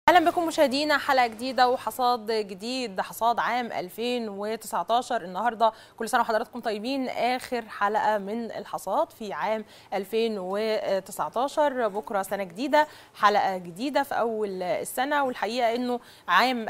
اهلا بكم مشاهدينا حلقه جديده وحصاد جديد حصاد عام 2019 النهارده كل سنه وحضراتكم طيبين اخر حلقه من الحصاد في عام 2019 بكره سنه جديده حلقه جديده في اول السنه والحقيقه انه عام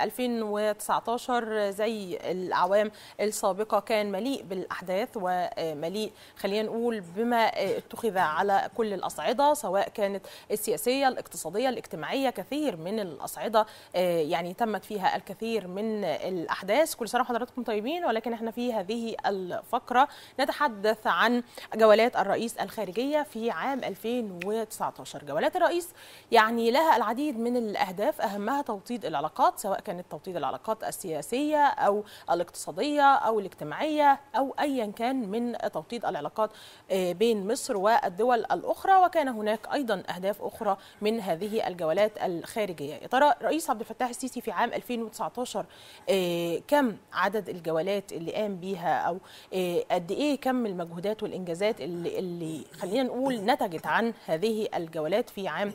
2019 زي الاعوام السابقه كان مليء بالاحداث ومليء خلينا نقول بما اتخذ على كل الاصعده سواء كانت السياسيه الاقتصاديه الاجتماعيه كثير من الأصعدة يعني تمت فيها الكثير من الأحداث كل سنة وحضراتكم طيبين ولكن احنا في هذه الفقرة نتحدث عن جولات الرئيس الخارجية في عام 2019 جولات الرئيس يعني لها العديد من الأهداف أهمها توطيد العلاقات سواء كانت توطيد العلاقات السياسية أو الاقتصادية أو الاجتماعية أو أيا كان من توطيد العلاقات بين مصر والدول الأخرى وكان هناك أيضا أهداف أخرى من هذه الجولات الخارجية يا ترى رئيس عبد الفتاح السيسي في عام 2019 آه كم عدد الجولات اللي قام بيها او آه قد ايه كم المجهودات والانجازات اللي, اللي خلينا نقول نتجت عن هذه الجولات في عام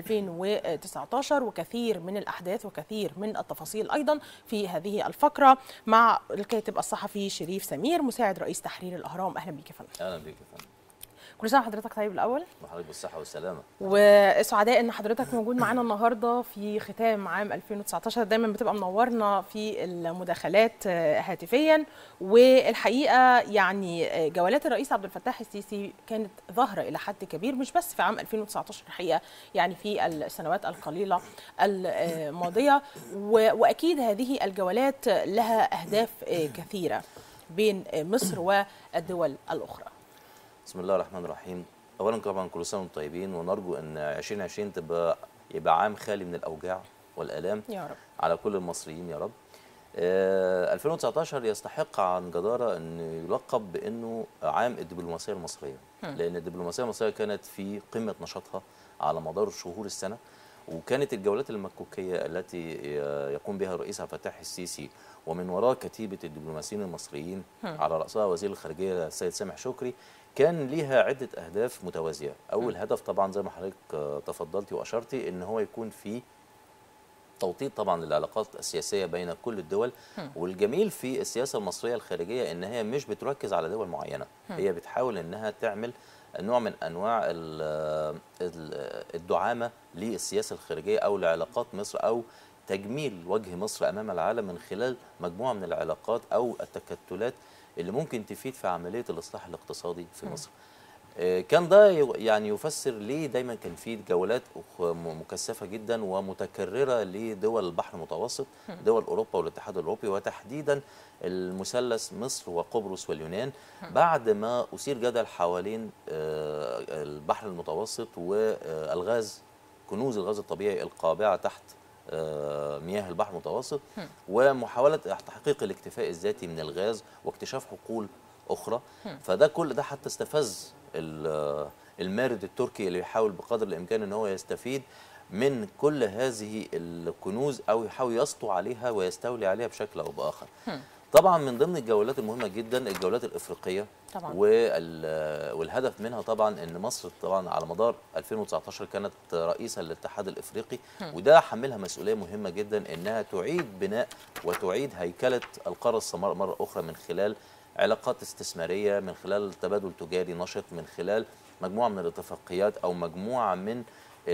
2019 وكثير من الاحداث وكثير من التفاصيل ايضا في هذه الفقره مع الكاتب الصحفي شريف سمير مساعد رئيس تحرير الاهرام اهلا بيك يا فندم اهلا بيك يا فندم كل سنه وحضرتك طيب الاول وحضرتك بالصحه والسلامه وسعداء ان حضرتك موجود معانا النهارده في ختام عام 2019 دايما بتبقى منورنا في المداخلات هاتفيا والحقيقه يعني جولات الرئيس عبد الفتاح السيسي كانت ظاهره الى حد كبير مش بس في عام 2019 الحقيقه يعني في السنوات القليله الماضيه واكيد هذه الجولات لها اهداف كثيره بين مصر والدول الاخرى بسم الله الرحمن الرحيم اولا طبعا كل سنه وانتم طيبين ونرجو ان 2020 تبقى يبقى عام خالي من الاوجاع والالام يا رب على كل المصريين يا رب آه 2019 يستحق عن جداره ان يلقب بانه عام الدبلوماسيه المصريه لان الدبلوماسيه المصريه كانت في قمه نشاطها على مدار شهور السنه وكانت الجولات المكوكيه التي يقوم بها الرئيس عبد الفتاح السيسي ومن وراء كتيبه الدبلوماسيين المصريين على راسها وزير الخارجيه السيد سامح شكري كان ليها عده اهداف متوازيه اول هدف طبعا زي ما حضرتك تفضلتي واشرتي ان هو يكون في توطيد طبعا للعلاقات السياسيه بين كل الدول والجميل في السياسه المصريه الخارجيه ان هي مش بتركز على دول معينه هي بتحاول انها تعمل نوع من انواع الدعامه للسياسه الخارجيه او لعلاقات مصر او تجميل وجه مصر امام العالم من خلال مجموعه من العلاقات او التكتلات اللي ممكن تفيد في عمليه الاصلاح الاقتصادي في مصر. كان ده يعني يفسر ليه دايما كان في جولات مكثفه جدا ومتكرره لدول البحر المتوسط دول اوروبا والاتحاد الاوروبي وتحديدا المثلث مصر وقبرص واليونان بعد ما اثير جدل حوالين البحر المتوسط والغاز كنوز الغاز الطبيعي القابعه تحت مياه البحر المتوسط ومحاولة تحقيق الاكتفاء الذاتي من الغاز واكتشاف حقول أخرى فده كل ده حتى استفز المارد التركي اللي يحاول بقدر الإمكان أن هو يستفيد من كل هذه الكنوز أو يحاول يسطو عليها ويستولي عليها بشكل أو بآخر طبعا من ضمن الجولات المهمه جدا الجولات الافريقيه طبعا والهدف منها طبعا ان مصر طبعا على مدار 2019 كانت رئيسه للاتحاد الافريقي وده حملها مسؤوليه مهمه جدا انها تعيد بناء وتعيد هيكله القاره السمراء مره اخرى من خلال علاقات استثماريه من خلال تبادل تجاري نشط من خلال مجموعه من الاتفاقيات او مجموعه من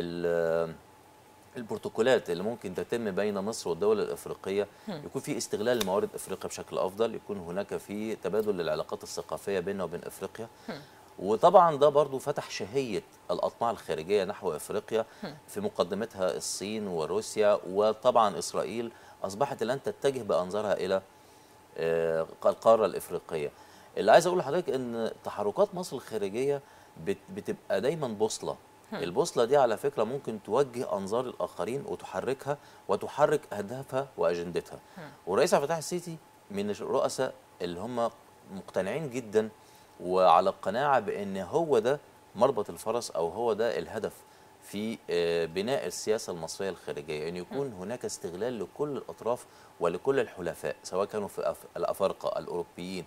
البروتوكولات اللي ممكن تتم بين مصر والدول الافريقيه يكون في استغلال لموارد افريقيا بشكل افضل يكون هناك في تبادل للعلاقات الثقافيه بيننا وبين افريقيا وطبعا ده برضو فتح شهيه الاطماع الخارجيه نحو افريقيا في مقدمتها الصين وروسيا وطبعا اسرائيل اصبحت الان تتجه بانظارها الى القاره الافريقيه اللي عايز اقول لحضرتك ان تحركات مصر الخارجيه بتبقى دايما بوصله البوصله دي على فكره ممكن توجه انظار الاخرين وتحركها وتحرك اهدافها واجندتها والرئيس عبد الفتاح السيسي من الرؤساء اللي هم مقتنعين جدا وعلى قناعه بان هو ده مربط الفرس او هو ده الهدف في بناء السياسه المصريه الخارجيه ان يكون هناك استغلال لكل الاطراف ولكل الحلفاء سواء كانوا في الافارقه الاوروبيين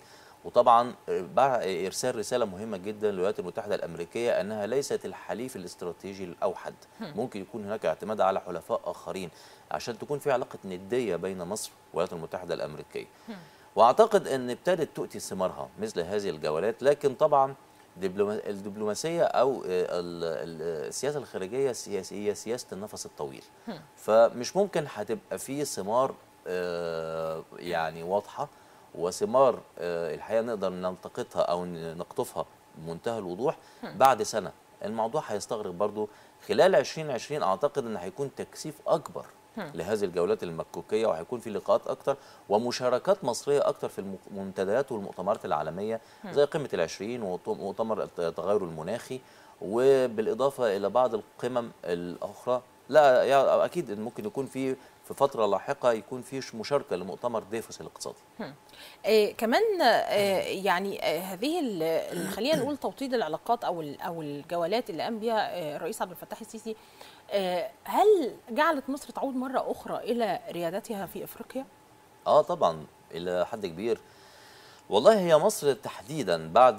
وطبعا بع- ارسال رساله مهمه جدا للولايات المتحده الامريكيه انها ليست الحليف الاستراتيجي الاوحد ممكن يكون هناك اعتماد على حلفاء اخرين عشان تكون في علاقه نديه بين مصر والولايات المتحده الامريكيه واعتقد ان ابتدت تؤتي ثمارها مثل هذه الجولات لكن طبعا دبلوما- الدبلوماسيه او آه، ال- ال- السياسه الخارجيه سياسيه هي سياسه النفس الطويل فمش ممكن هتبقى في ثمار آه، يعني واضحه وثمار آه، الحقيقه نقدر نلتقطها او ن- نقطفها بمنتهى الوضوح بعد سنه الموضوع هيستغرق برضو خلال 2020 اعتقد ان هيكون تكثيف اكبر لهذه الجولات المكوكيه وهيكون في لقاءات اكتر ومشاركات مصريه اكتر في المنتديات والمؤتمرات العالميه زي قمه العشرين ومؤتمر التغير المناخي وبالاضافه الى بعض القمم الاخرى لا يعني اكيد إن ممكن يكون في في فتره لاحقه يكون في مشاركه لمؤتمر ديفوس الاقتصادي آه كمان آه يعني آه هذه ال- ال- خلينا نقول توطيد العلاقات او ال- او الجولات اللي قام بها آه الرئيس عبد الفتاح السيسي آه هل جعلت مصر تعود مره اخرى الى ريادتها في افريقيا؟ اه طبعا الى حد كبير والله هي مصر تحديدا بعد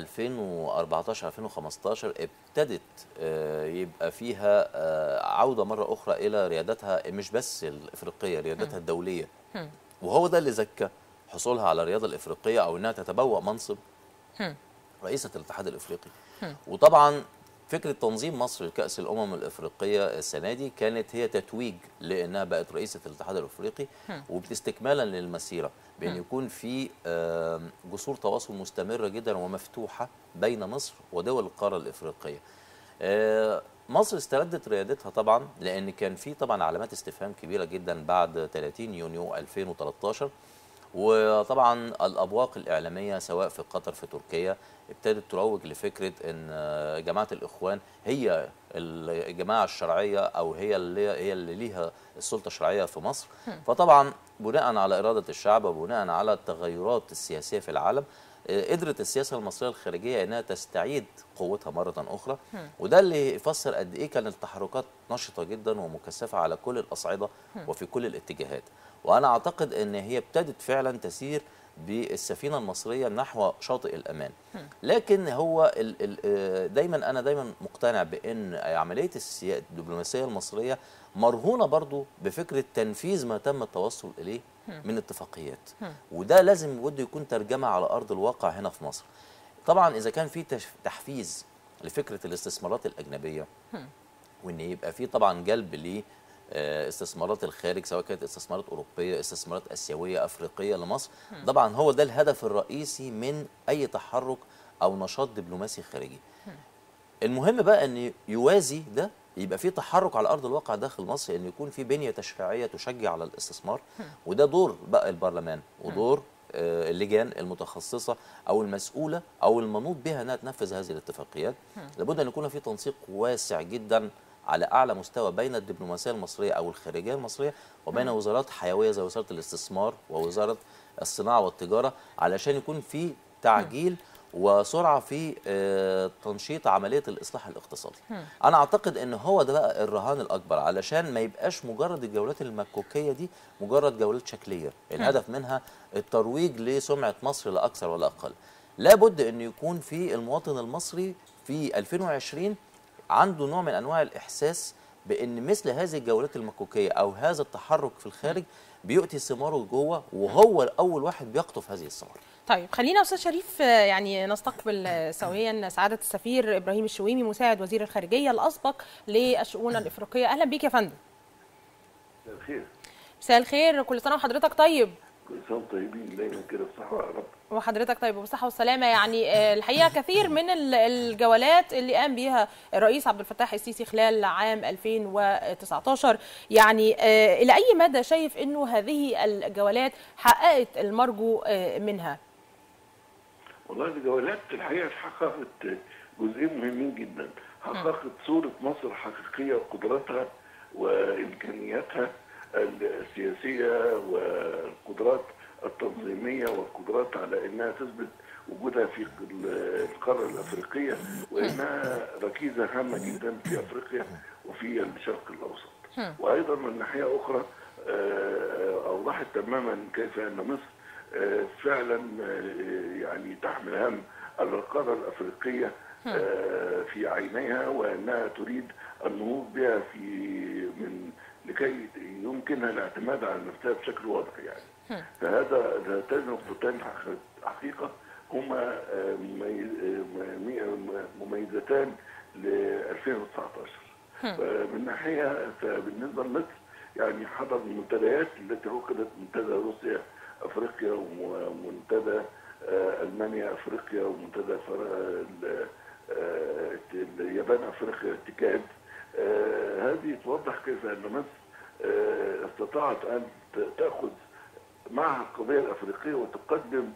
2014 2015 ابتدت آه، يبقى فيها آه، عوده مره اخرى الى ريادتها مش بس الافريقيه ريادتها الدوليه وهو ده اللي زكى حصولها على الرياضه الافريقيه او انها تتبوأ منصب رئيسة الاتحاد الافريقي وطبعا فكره تنظيم مصر لكاس الامم الافريقيه السنه دي كانت هي تتويج لانها بقت رئيسه الاتحاد الافريقي وباستكمالا للمسيره بان يكون في آم، جسور تواصل مستمره جدا ومفتوحه بين مصر ودول القاره الافريقيه آه، مصر استردت ريادتها طبعا لان كان في طبعا علامات استفهام كبيره جدا بعد 30 يونيو 2013 وطبعا الابواق الاعلاميه سواء في قطر في تركيا ابتدت تروج لفكره ان آه، جماعه الاخوان هي الجماعه الشرعيه او هي اللي هي اللي ليها السلطه الشرعيه في مصر فطبعا بناء على اراده الشعب وبناء على التغيرات السياسيه في العالم آه، قدرت السياسه المصريه الخارجيه انها تستعيد قوتها مره اخرى وده اللي يفسر قد ايه كانت التحركات نشطه جدا ومكثفه على كل الاصعده وفي كل الاتجاهات وانا اعتقد ان هي ابتدت فعلا تسير بالسفينه المصريه نحو شاطئ الامان لكن هو ال ال آه، دايما انا دايما مقتنع بان عمليه السيا- الدبلوماسيه المصريه مرهونه برضو بفكره تنفيذ ما تم التوصل اليه من اتفاقيات وده لازم بده يكون ترجمه على ارض الواقع هنا في مصر طبعا اذا كان في تش- تحفيز لفكره الاستثمارات الاجنبيه وان يبقى في طبعا جلب ل آه، استثمارات الخارج سواء كانت استثمارات اوروبيه استثمارات اسيويه افريقيه لمصر طبعا هو ده الهدف الرئيسي من اي تحرك او نشاط دبلوماسي خارجي المهم بقى ان يوازي ده يبقى في تحرك على ارض الواقع داخل مصر ان يكون في بنيه تشريعيه تشجع على الاستثمار وده دور بقى البرلمان ودور آه، اللجان المتخصصه او المسؤوله او المنوط بها انها تنفذ هذه الاتفاقيات لابد ان يكون في تنسيق واسع جدا على اعلى مستوى بين الدبلوماسيه المصريه او الخارجيه المصريه وبين وزارات حيويه زي وزاره الاستثمار ووزاره الصناعه والتجاره علشان يكون في تعجيل وسرعه في آه، تنشيط عمليه الاصلاح الاقتصادي. انا اعتقد ان هو ده بقى الرهان الاكبر علشان ما يبقاش مجرد الجولات المكوكيه دي مجرد جولات شكليه، الهدف منها الترويج لسمعه مصر لا اكثر ولا اقل. لابد ان يكون في المواطن المصري في 2020 عنده نوع من انواع الاحساس بان مثل هذه الجولات المكوكيه او هذا التحرك في الخارج بيؤتي ثماره جوه وهو اول واحد بيقطف هذه الثمار. طيب خلينا استاذ شريف آه، يعني نستقبل آه، سويا سعاده السفير ابراهيم الشويمي مساعد وزير الخارجيه الاسبق للشؤون الافريقيه اهلا بيك يا فندم مساء الخير مساء الخير كل سنه وحضرتك طيب كل سنه وانتم طيبين دايما كده بصحه يا رب وحضرتك طيب وبالصحه والسلامه يعني آه، الحقيقه كثير من ال- الجولات اللي قام بيها الرئيس عبد الفتاح السيسي خلال عام 2019 يعني آه، الى اي مدى شايف انه هذه الجولات حققت المرجو آه، منها والله الجولات الحقيقه حققت جزئين مهمين جدا حققت صوره مصر حقيقيه وقدراتها وامكانياتها السياسيه والقدرات التنظيميه والقدرات على انها تثبت وجودها في القاره الافريقيه وانها ركيزه هامه جدا في افريقيا وفي الشرق الاوسط. وايضا من ناحيه اخرى آه، اوضحت تماما كيف ان مصر آه، فعلا آه، يعني تحمل هم القاره الافريقيه آه، في عينيها وانها تريد النهوض بها في من لكي يمكنها الاعتماد على نفسها بشكل واضح يعني فهذا هاتان النقطتين حق- حقيقه هما آه، مميز- آه، ممي- مميزتان ل 2019 من ناحيه فبالنسبه لمصر يعني حضر المنتديات التي عقدت منتدى روسيا افريقيا ومنتدى آه، المانيا افريقيا ومنتدى فر- ال- آه، اليابان افريقيا اتكاد آه، هذه توضح كيف ان مصر آه، استطاعت ان ت- تاخذ مع القضيه الافريقيه وتقدم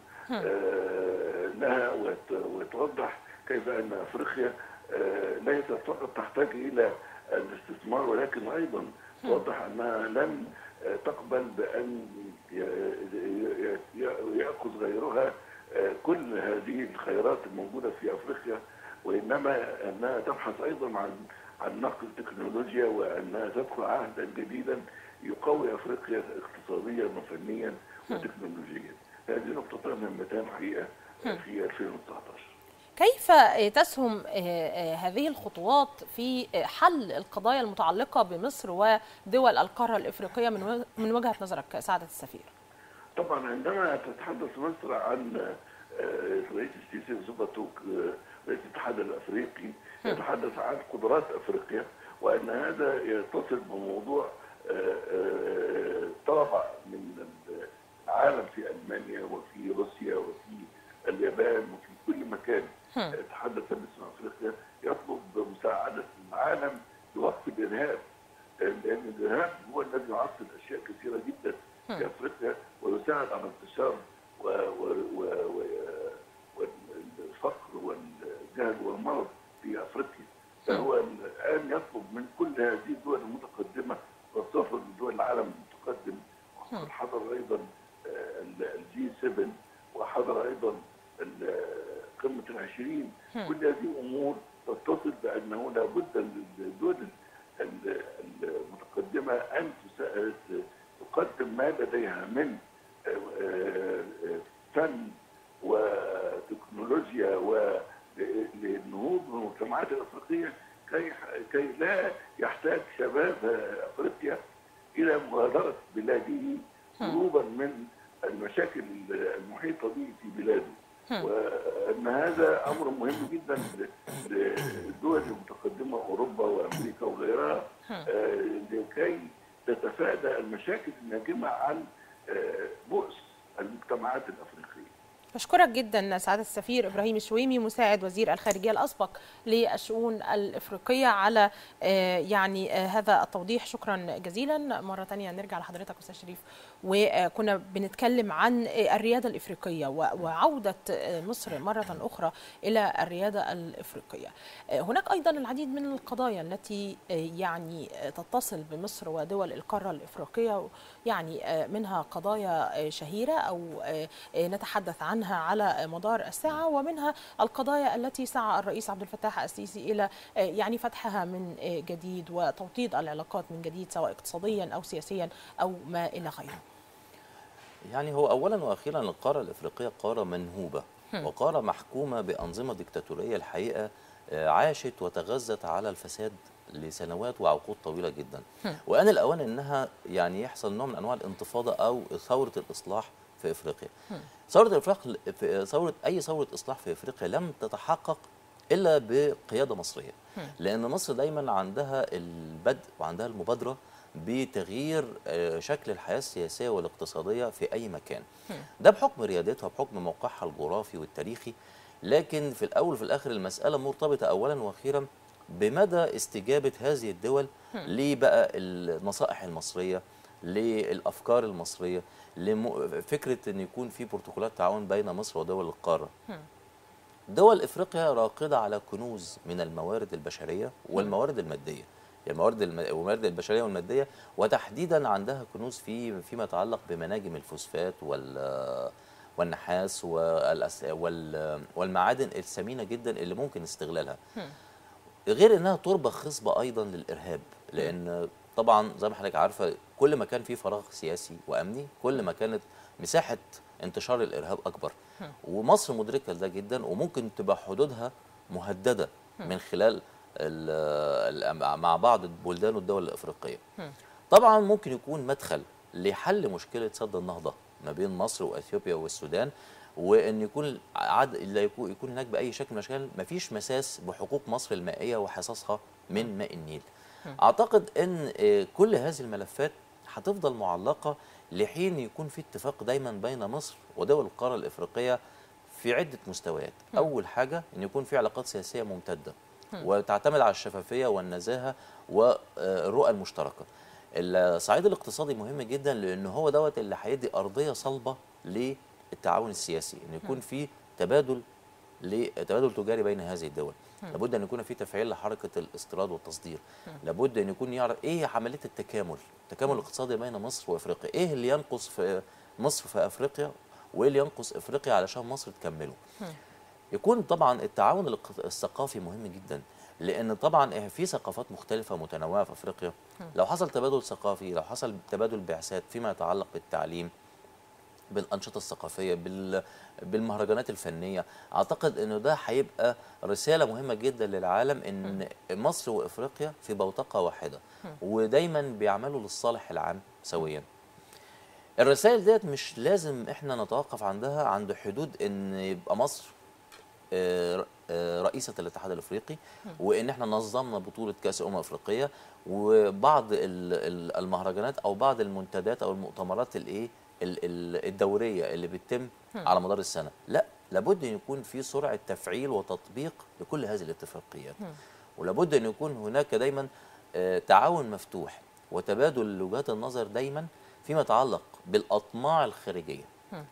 آه، لها وت- وتوضح كيف ان افريقيا آه، ليست فقط تحتاج الى الاستثمار ولكن ايضا توضح انها لن آه، تقبل بان ي- ي- ي- ياخذ غيرها آه، كل هذه الخيرات الموجوده في افريقيا وانما انها تبحث ايضا عن عن نقل تكنولوجيا وانها تدخل عهدا جديدا يقوي افريقيا اقتصاديا وفنيا وتكنولوجيا. هذه نقطتان مهمتان حقيقه في 2019. كيف تسهم هذه الخطوات في حل القضايا المتعلقة بمصر ودول القارة الإفريقية من من وجهة نظرك سعادة السفير؟ طبعا عندما تتحدث مصر عن آه، رئيس السيسي وزبطوك آه، رئيس الاتحاد الافريقي يتحدث عن قدرات افريقيا وان هذا يتصل بموضوع آه، آه، طلب من العالم في المانيا وفي روسيا وفي اليابان وفي كل مكان يتحدث باسم افريقيا يطلب مساعده العالم في وقف الارهاب لان الارهاب هو الذي يعطل اشياء كثيره جدا في افريقيا ويساعد على انتشار و- و- و- و- والفقر والجهل والمرض في افريقيا فهو الان يطلب من كل هذه الدول المتقدمه وخاصه من دول العالم المتقدم وحضر ايضا الجي 7 وحضر ايضا ال- قمه العشرين كل هذه امور تتصل بانه لابد للدول ال- المتقدمه ان تسا- تقدم ما لديها من آه، آه، آه، فن وتكنولوجيا وللنهوض بالمجتمعات الافريقيه كي كي لا يحتاج شباب افريقيا الى مغادره بلاده هروبا من المشاكل المحيطه به في بلاده وان هذا امر مهم جدا للدول المتقدمه اوروبا وامريكا وغيرها آه، لكي تتفادى المشاكل الناجمه عن آه، بؤس المجتمعات الافريقيه. بشكرك جدا سعادة السفير إبراهيم الشويمي مساعد وزير الخارجية الأسبق للشؤون الإفريقية على آه، يعني آه، هذا التوضيح شكرا جزيلا مرة تانية نرجع لحضرتك أستاذ شريف وكنا بنتكلم عن آه، الريادة الإفريقية و- وعودة آه، مصر مرة أخرى إلى الريادة الإفريقية آه، هناك أيضا العديد من القضايا التي آه، يعني آه، تتصل بمصر ودول القارة الإفريقية يعني آه، منها قضايا آه، شهيرة أو آه، آه، نتحدث عنها على مدار الساعة ومنها القضايا التي سعى الرئيس عبد الفتاح السيسي إلى آه، يعني فتحها من آه، جديد وتوطيد العلاقات من جديد سواء اقتصاديا أو سياسيا أو ما إلى غيره يعني هو اولا واخيرا القاره الافريقيه قاره منهوبه وقاره محكومه بانظمه ديكتاتوريه الحقيقه آه، عاشت وتغذت على الفساد لسنوات وعقود طويله جدا وان الاوان انها يعني يحصل نوع من انواع الانتفاضه او ثوره الاصلاح في افريقيا ثوره الافراق في ثوره اي ثوره اصلاح في افريقيا لم تتحقق الا بقياده مصريه لان مصر دايما عندها البدء وعندها المبادره بتغيير آه، شكل الحياه السياسيه والاقتصاديه في اي مكان ده بحكم ريادتها بحكم موقعها الجغرافي والتاريخي لكن في الاول وفي الاخر المساله مرتبطه اولا واخيرا بمدى استجابه هذه الدول لبقى النصائح المصريه للافكار المصريه لفكره ان يكون في بروتوكولات تعاون بين مصر ودول القاره دول افريقيا راقده على كنوز من الموارد البشريه والموارد الماديه يعني الموارد الم... الموارد البشريه والماديه وتحديدا عندها كنوز في فيما يتعلق بمناجم الفوسفات وال والنحاس والأس... وال... والمعادن الثمينه جدا اللي ممكن استغلالها غير انها تربه خصبه ايضا للارهاب لان طبعا زي ما حضرتك عارفه كل ما كان في فراغ سياسي وامني كل ما كانت مساحه انتشار الارهاب اكبر ومصر مدركه لده جدا وممكن تبقى حدودها مهدده من خلال ال- ال- مع بعض البلدان والدول الافريقيه طبعا ممكن يكون مدخل لحل مشكله سد النهضه ما بين مصر واثيوبيا والسودان وان يكون عد... لا يكون يكون هناك باي شكل من الاشكال مفيش مساس بحقوق مصر المائيه وحصصها من ماء النيل. اعتقد ان آه، كل هذه الملفات هتفضل معلقه لحين يكون في اتفاق دايما بين مصر ودول القاره الافريقيه في عده مستويات. اول حاجه ان يكون في علاقات سياسيه ممتده وتعتمد على الشفافيه والنزاهه والرؤى المشتركه. الصعيد الاقتصادي مهم جدا لان هو دوت اللي هيدي ارضيه صلبه للتعاون السياسي ان يكون في تبادل لتبادل تجاري بين هذه الدول لابد ان يكون في تفعيل لحركه الاستيراد والتصدير لابد ان يكون يعرف ايه عمليه التكامل التكامل الاقتصادي بين مصر وافريقيا ايه اللي ينقص في مصر في افريقيا وايه اللي ينقص افريقيا علشان مصر تكمله يكون طبعا التعاون الاق- الثقافي مهم جدا لان طبعا في ثقافات مختلفه متنوعه في افريقيا لو حصل تبادل ثقافي لو حصل تبادل بعثات فيما يتعلق بالتعليم بالانشطه الثقافيه بال بالمهرجانات الفنيه اعتقد انه ده هيبقى رساله مهمه جدا للعالم ان مصر وافريقيا في بوتقه واحده ودايما بيعملوا للصالح العام سويا الرسائل ديت مش لازم احنا نتوقف عندها عند حدود ان يبقى مصر آه، آه، رئيسة الاتحاد الافريقي وان احنا نظمنا بطولة كأس امم افريقية وبعض ال- ال- المهرجانات او بعض المنتدات او المؤتمرات الايه ال- ال- الدورية اللي بتتم على مدار السنة لا لابد ان يكون في سرعة تفعيل وتطبيق لكل هذه الاتفاقيات ولابد ان يكون هناك دايما آه، تعاون مفتوح وتبادل وجهات النظر دايما فيما يتعلق بالاطماع الخارجيه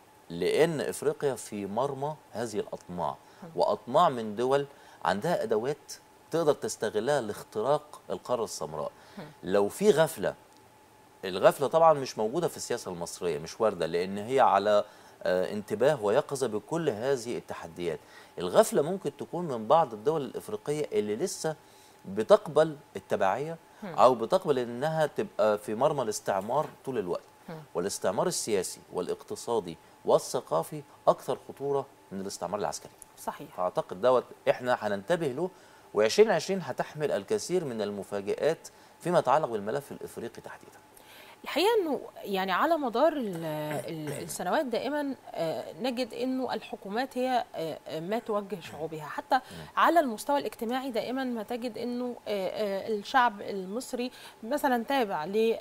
لان افريقيا في مرمى هذه الاطماع واطماع من دول عندها ادوات تقدر تستغلها لاختراق القاره السمراء لو في غفله الغفله طبعا مش موجوده في السياسه المصريه مش وارده لان هي على آه، انتباه ويقظه بكل هذه التحديات الغفله ممكن تكون من بعض الدول الافريقيه اللي لسه بتقبل التبعيه او بتقبل انها تبقى في مرمى الاستعمار طول الوقت والاستعمار السياسي والاقتصادي والثقافي اكثر خطوره من الاستعمار العسكري صحيح فاعتقد دوت احنا هننتبه له و2020 هتحمل الكثير من المفاجآت فيما يتعلق بالملف الافريقي تحديدا الحقيقه انه يعني على مدار ال- ال- السنوات دائما آه، نجد انه الحكومات هي آه، آه، ما توجه شعوبها حتى على المستوى الاجتماعي دائما ما تجد انه آه، آه، الشعب المصري مثلا تابع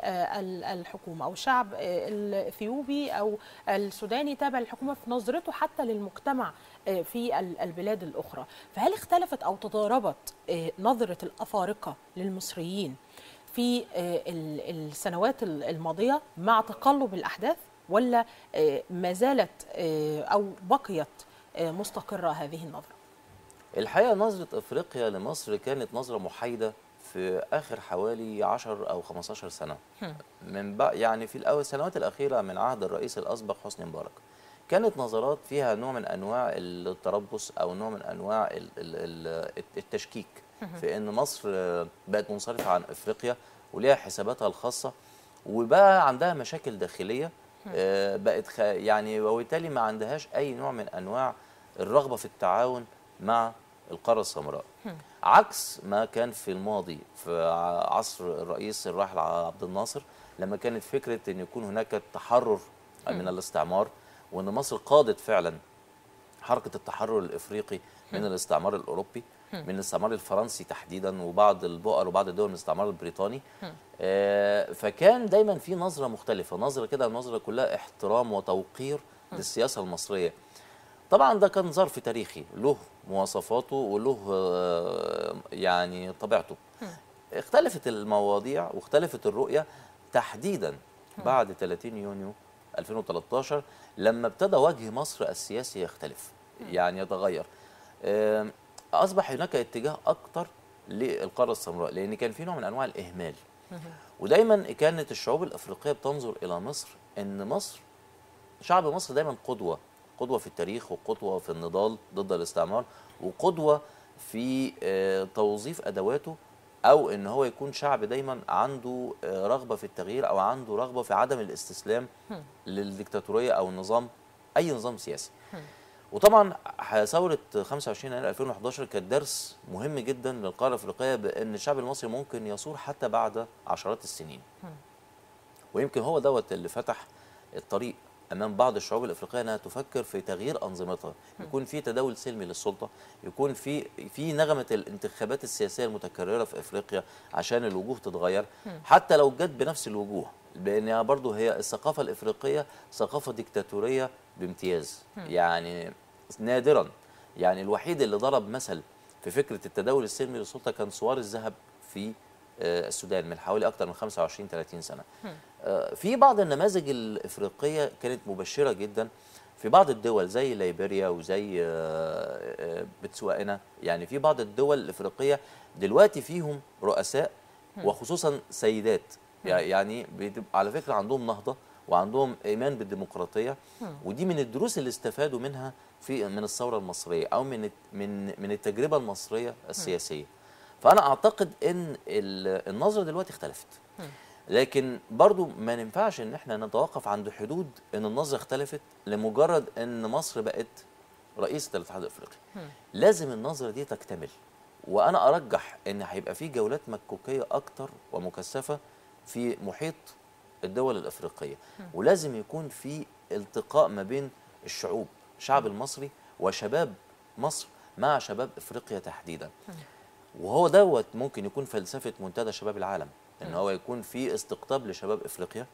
للحكومه او الشعب آه، الاثيوبي او السوداني تابع للحكومه في نظرته حتى للمجتمع آه، في ال- البلاد الاخرى فهل اختلفت او تضاربت آه، نظره الافارقه للمصريين في آه، ال- السنوات ال- الماضية مع تقلب الأحداث ولا آه، ما زالت آه، أو بقيت آه، مستقرة هذه النظرة الحقيقه نظره افريقيا لمصر كانت نظره محايده في اخر حوالي 10 او 15 سنه من بقى يعني في الاول السنوات الاخيره من عهد الرئيس الاسبق حسني مبارك كانت نظرات فيها نوع من انواع التربص او نوع من انواع ال- ال- ال- التشكيك في ان مصر آه، بقت منصرفه عن افريقيا وليها حساباتها الخاصه وبقى عندها مشاكل داخليه آه، بقت خ- يعني وبالتالي ما عندهاش اي نوع من انواع الرغبه في التعاون مع القاره السمراء عكس ما كان في الماضي في ع- عصر الرئيس الراحل عبد الناصر لما كانت فكره ان يكون هناك تحرر من الاستعمار وان مصر قادت فعلا حركه التحرر الافريقي من الاستعمار الاوروبي من الاستعمار الفرنسي تحديدا وبعض البؤر وبعض الدول من الاستعمار البريطاني آه، فكان دايما في نظره مختلفه نظره كده نظره كلها احترام وتوقير للسياسه المصريه طبعا ده كان ظرف تاريخي له مواصفاته وله آه، يعني طبيعته اختلفت المواضيع واختلفت الرؤيه تحديدا بعد 30 يونيو 2013 لما ابتدى وجه مصر السياسي يختلف يعني يتغير آم، اصبح هناك اتجاه اكتر للقاره السمراء لان كان في نوع من انواع الاهمال ودايما كانت الشعوب الافريقيه بتنظر الى مصر ان مصر شعب مصر دايما قدوه قدوه في التاريخ وقدوه في النضال ضد الاستعمار وقدوه في آه، توظيف ادواته او ان هو يكون شعب دايما عنده آه، رغبه في التغيير او عنده رغبه في عدم الاستسلام للديكتاتوريه او النظام اي نظام سياسي وطبعا ح- ثوره 25 يناير 2011 كانت درس مهم جدا للقاره الافريقيه بان الشعب المصري ممكن يصور حتى بعد عشرات السنين ويمكن هو دوت اللي فتح الطريق امام بعض الشعوب الافريقيه انها تفكر في تغيير انظمتها يكون في تداول سلمي للسلطه يكون في في نغمه الانتخابات السياسيه المتكرره في افريقيا عشان الوجوه تتغير حتى لو جت بنفس الوجوه لانها برضو هي الثقافه الافريقيه ثقافه ديكتاتوريه بامتياز يعني نادرا يعني الوحيد اللي ضرب مثل في فكره التداول السلمي للسلطه كان سوار الذهب في آه، السودان من حوالي اكثر من 25 30 سنه آه، في بعض النماذج الافريقيه كانت مبشره جدا في بعض الدول زي ليبيريا وزي آه، آه، بتسوانا يعني في بعض الدول الافريقيه دلوقتي فيهم رؤساء وخصوصا سيدات يعني بتبقى على فكره عندهم نهضه وعندهم ايمان بالديمقراطيه ودي من الدروس اللي استفادوا منها في من الثوره المصريه او من الت- من من التجربه المصريه السياسيه فانا اعتقد ان ال- النظره دلوقتي اختلفت لكن برضو ما ينفعش ان احنا نتوقف عند حدود ان النظره اختلفت لمجرد ان مصر بقت رئيسه الاتحاد الافريقي لازم النظره دي تكتمل وانا ارجح ان هيبقى في جولات مكوكيه اكتر ومكثفه في محيط الدول الافريقيه ولازم يكون في التقاء ما بين الشعوب الشعب المصري وشباب مصر مع شباب افريقيا تحديدا وهو دوت ممكن يكون فلسفه منتدى شباب العالم ان هو يكون في استقطاب لشباب افريقيا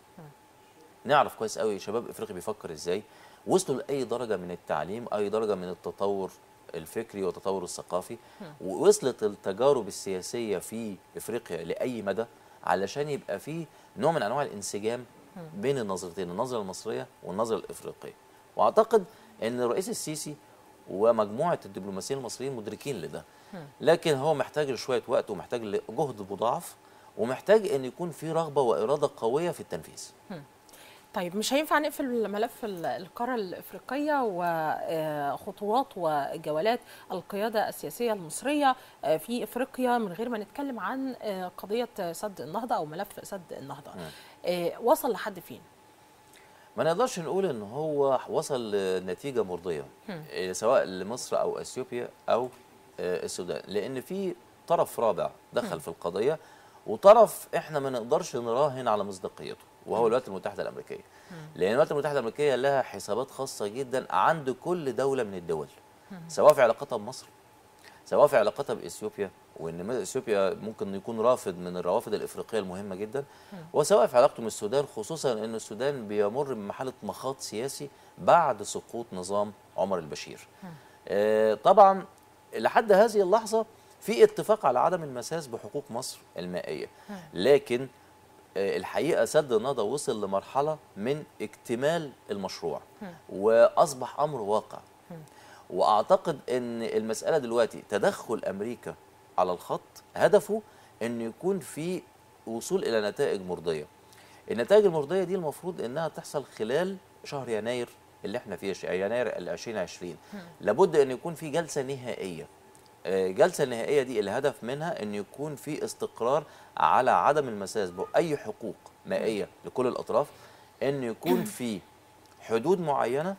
نعرف كويس قوي شباب افريقيا بيفكر ازاي وصلوا لاي درجه من التعليم اي درجه من التطور الفكري والتطور الثقافي ووصلت التجارب السياسيه في افريقيا لاي مدى علشان يبقى في نوع من انواع الانسجام بين النظرتين النظره المصريه والنظره الافريقيه واعتقد ان الرئيس السيسي ومجموعه الدبلوماسيين المصريين مدركين لده لكن هو محتاج لشويه وقت ومحتاج لجهد مضاعف ومحتاج ان يكون في رغبه واراده قويه في التنفيذ طيب مش هينفع نقفل ملف ال- القاره الافريقيه وخطوات وجولات القياده السياسيه المصريه آه، في افريقيا من غير ما نتكلم عن آه، قضيه سد النهضه او ملف سد النهضه آه، وصل لحد فين ما نقدرش نقول ان هو وصل لنتيجه مرضيه إيه، سواء لمصر او اثيوبيا او آه، السودان لان في طرف رابع دخل في القضيه وطرف احنا ما نقدرش نراهن على مصداقيته وهو الولايات المتحده الامريكيه لان الولايات المتحده الامريكيه لها حسابات خاصه جدا عند كل دوله من الدول سواء في علاقتها بمصر سواء في علاقتها باثيوبيا وان اثيوبيا ممكن يكون رافض من الروافد الافريقيه المهمه جدا وسواء في علاقته من السودان خصوصا ان السودان بيمر بمرحله مخاض سياسي بعد سقوط نظام عمر البشير. آه، طبعا لحد هذه اللحظه في اتفاق على عدم المساس بحقوق مصر المائيه لكن آه، الحقيقه سد النهضه وصل لمرحله من اكتمال المشروع واصبح امر واقع واعتقد ان المساله دلوقتي تدخل امريكا على الخط هدفه ان يكون في وصول الى نتائج مرضيه النتائج المرضيه دي المفروض انها تحصل خلال شهر يناير اللي احنا فيه ش- يناير ال 2020 لابد ان يكون في جلسه نهائيه آه، الجلسه النهائيه دي الهدف منها ان يكون في استقرار على عدم المساس باي حقوق مائيه لكل الاطراف ان يكون في حدود معينه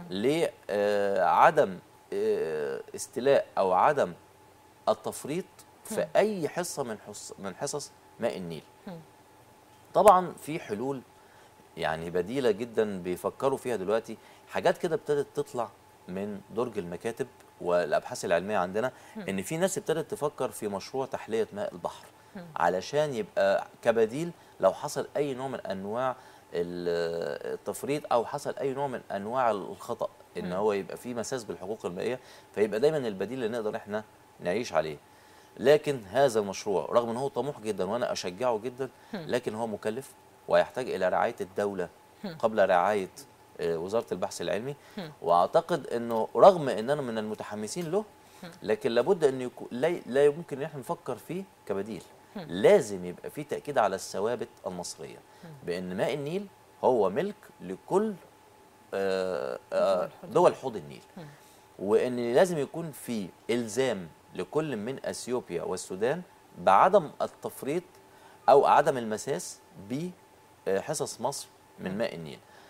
لعدم استيلاء او عدم التفريط في اي حصه من حص من حصص ماء النيل طبعا في حلول يعني بديله جدا بيفكروا فيها دلوقتي حاجات كده ابتدت تطلع من درج المكاتب والابحاث العلميه عندنا ان في ناس ابتدت تفكر في مشروع تحليه ماء البحر علشان يبقى كبديل لو حصل اي نوع من انواع ال- التفريط او حصل اي نوع من انواع الخطا ان هو يبقى في مساس بالحقوق المائيه فيبقى دايما البديل اللي نقدر احنا نعيش عليه لكن هذا المشروع رغم ان هو طموح جدا وانا اشجعه جدا لكن هو مكلف ويحتاج الى رعايه الدوله قبل رعايه آه، وزاره البحث العلمي واعتقد انه رغم ان انا من المتحمسين له لكن لابد ان يكون لا, لا يمكن ان احنا نفكر فيه كبديل لازم يبقى في تاكيد على الثوابت المصريه بان ماء النيل هو ملك لكل آه، آه، دول حوض النيل وان لازم يكون في الزام لكل من اثيوبيا والسودان بعدم التفريط او عدم المساس بحصص مصر من ماء النيل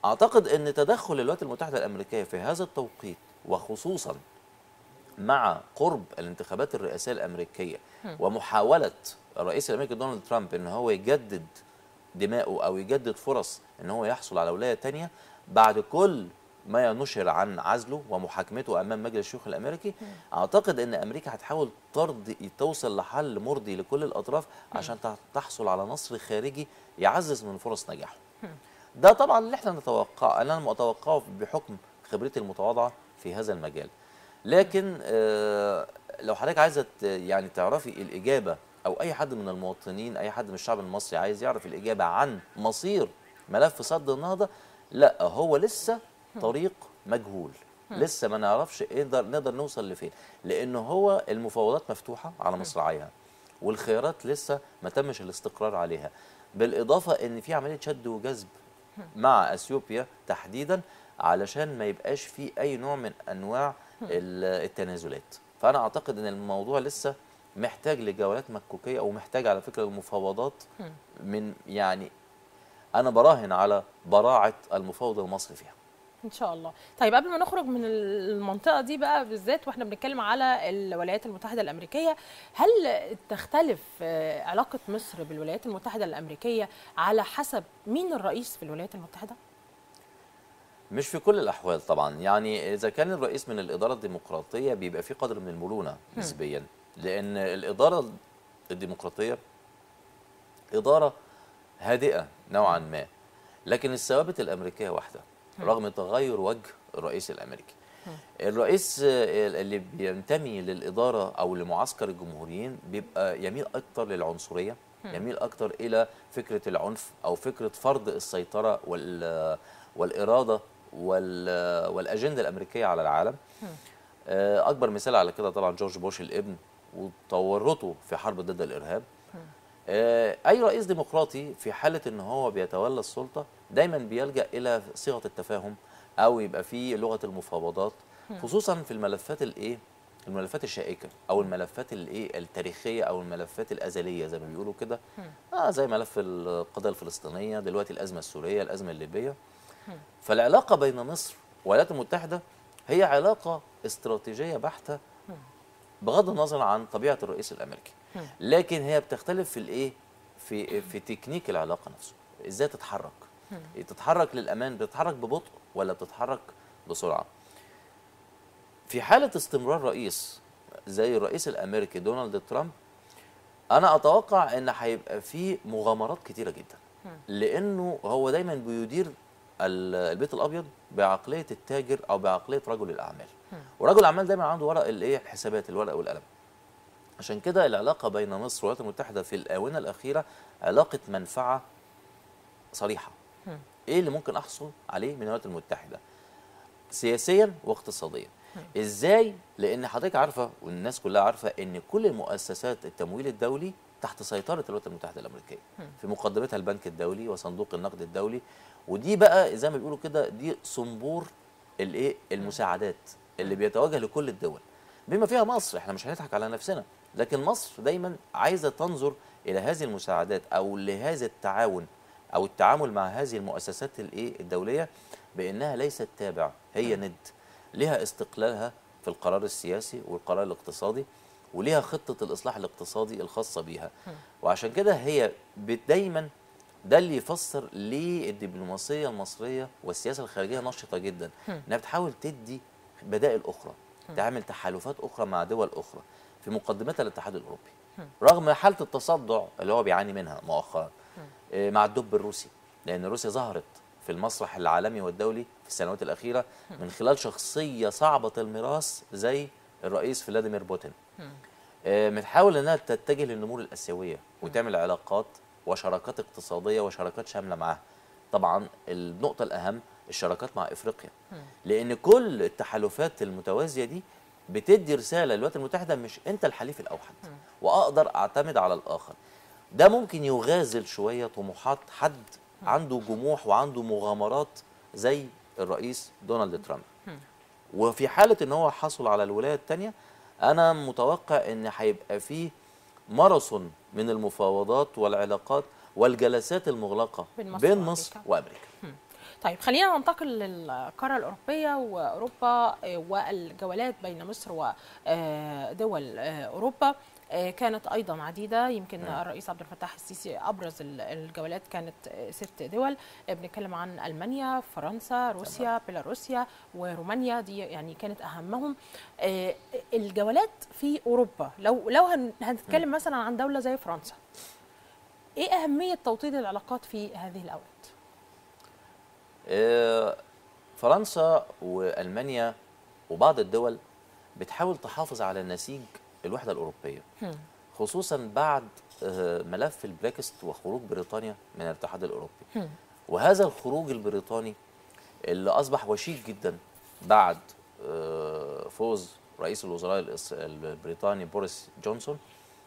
اعتقد ان تدخل الولايات المتحده الامريكيه في هذا التوقيت وخصوصا مع قرب الانتخابات الرئاسيه الامريكيه ومحاوله الرئيس الامريكي دونالد ترامب ان هو يجدد دماؤه او يجدد فرص ان هو يحصل على ولايه تانية بعد كل ما نشر عن عزله ومحاكمته امام مجلس الشيوخ الامريكي اعتقد ان امريكا هتحاول ترضي توصل لحل مرضي لكل الاطراف عشان تح- تحصل على نصر خارجي يعزز من فرص نجاحه ده طبعا اللي احنا نتوقع انا متوقعه بحكم خبرتي المتواضعه في هذا المجال لكن آه، لو حضرتك عايزه ت- يعني تعرفي الاجابه او اي حد من المواطنين اي حد من الشعب المصري عايز يعرف الاجابه عن مصير ملف صد النهضه لا هو لسه طريق مجهول لسه ما نعرفش نقدر نقدر نوصل لفين لان هو المفاوضات مفتوحه على مصراعيها والخيارات لسه ما تمش الاستقرار عليها بالاضافه ان في عمليه شد وجذب مع اثيوبيا تحديدا علشان ما يبقاش في اي نوع من انواع ال- التنازلات فانا اعتقد ان الموضوع لسه محتاج لجولات مكوكيه او محتاج على فكره المفاوضات من يعني انا براهن على براعه المفاوض المصري فيها ان شاء الله طيب قبل ما نخرج من المنطقه دي بقى بالذات واحنا بنتكلم على الولايات المتحده الامريكيه هل تختلف آه، علاقه مصر بالولايات المتحده الامريكيه على حسب مين الرئيس في الولايات المتحده مش في كل الاحوال طبعا يعني اذا كان الرئيس من الاداره الديمقراطيه بيبقى في قدر من المرونه نسبيا لان الاداره الديمقراطيه اداره هادئه نوعا ما لكن الثوابت الامريكيه واحده رغم تغير وجه الرئيس الامريكي الرئيس آه، اللي بينتمي للاداره او لمعسكر الجمهوريين بيبقى يميل اكتر للعنصريه يميل اكتر الى فكره العنف او فكره فرض السيطره وال والاراده وال والاجنده الامريكيه على العالم آه، اكبر مثال على كده طبعا جورج بوش الابن وتورطه في حرب ضد الارهاب آه، اي رئيس ديمقراطي في حاله ان هو بيتولى السلطه دايما بيلجا الى صيغه التفاهم او يبقى في لغه المفاوضات خصوصا في الملفات الايه الملفات الشائكه او الملفات الايه التاريخيه او الملفات الازليه زي ما بيقولوا كده اه زي ملف القضيه الفلسطينيه دلوقتي الازمه السوريه الازمه الليبيه فالعلاقه بين مصر والولايات المتحده هي علاقه استراتيجيه بحته بغض النظر عن طبيعه الرئيس الامريكي لكن هي بتختلف في الايه في في تكنيك العلاقه نفسه ازاي تتحرك تتحرك للامان بتتحرك ببطء ولا بتتحرك بسرعه في حاله استمرار رئيس زي الرئيس الامريكي دونالد ترامب انا اتوقع ان هيبقى في مغامرات كتيره جدا لانه هو دايما بيدير ال- البيت الابيض بعقليه التاجر او بعقليه رجل الاعمال ورجل الاعمال دايما عنده ورق الايه الحسابات الورق والقلم عشان كده العلاقه بين مصر والولايات المتحده في الاونه الاخيره علاقه منفعه صريحه ايه اللي ممكن احصل عليه من الولايات المتحده سياسيا واقتصاديا ازاي لان حضرتك عارفه والناس كلها عارفه ان كل مؤسسات التمويل الدولي تحت سيطره الولايات المتحده الامريكيه في مقدمتها البنك الدولي وصندوق النقد الدولي ودي بقى زي ما بيقولوا كده دي صنبور الايه المساعدات اللي بيتوجه لكل الدول بما فيها مصر احنا مش هنضحك على نفسنا لكن مصر دايما عايزه تنظر الى هذه المساعدات او لهذا التعاون او التعامل مع هذه المؤسسات الايه الدوليه بانها ليست تابع هي ند لها استقلالها في القرار السياسي والقرار الاقتصادي وليها خطه الاصلاح الاقتصادي الخاصه بيها وعشان كده هي بت- دايما ده اللي يفسر ليه الدبلوماسيه المصريه والسياسه الخارجيه نشطه جدا انها بتحاول تدي بدائل اخرى تعمل تحالفات اخرى مع دول اخرى في مقدمتها الاتحاد الاوروبي رغم حاله التصدع اللي هو بيعاني منها مؤخرا آه، مع الدب الروسي لان روسيا ظهرت في المسرح العالمي والدولي في السنوات الاخيره من خلال شخصيه صعبه المراس زي الرئيس فلاديمير بوتين آه، بتحاول انها تتجه للنمور الاسيويه وتعمل علاقات وشراكات اقتصاديه وشراكات شامله معاها طبعا النقطه الاهم الشراكات مع افريقيا لان كل التحالفات المتوازيه دي بتدي رساله للولايات المتحده مش انت الحليف الاوحد واقدر اعتمد على الاخر ده ممكن يغازل شويه طموحات حد عنده جموح وعنده مغامرات زي الرئيس دونالد ترامب وفي حاله ان هو حصل على الولايه الثانيه انا متوقع ان هيبقى فيه ماراثون من المفاوضات والعلاقات والجلسات المغلقه بين مصر بين وأمريكا. مصر وامريكا طيب خلينا ننتقل للقاره الاوروبيه واوروبا آه، والجولات بين مصر ودول اوروبا آه، كانت ايضا عديده يمكن نعم. الرئيس عبد الفتاح السيسي ابرز ال- الجولات كانت آه، ست دول آه، بنتكلم عن المانيا فرنسا روسيا بيلاروسيا ورومانيا دي يعني كانت اهمهم آه، الجولات في اوروبا لو لو هن- هنتكلم مثلا عن دوله زي فرنسا ايه اهميه توطيد العلاقات في هذه الاوقات آه، فرنسا والمانيا وبعض الدول بتحاول تحافظ على نسيج الوحده الاوروبيه هم. خصوصا بعد آه، ملف البريكست وخروج بريطانيا من الاتحاد الاوروبي هم. وهذا الخروج البريطاني اللي اصبح وشيك جدا بعد آه، فوز رئيس الوزراء الإس- البريطاني بوريس جونسون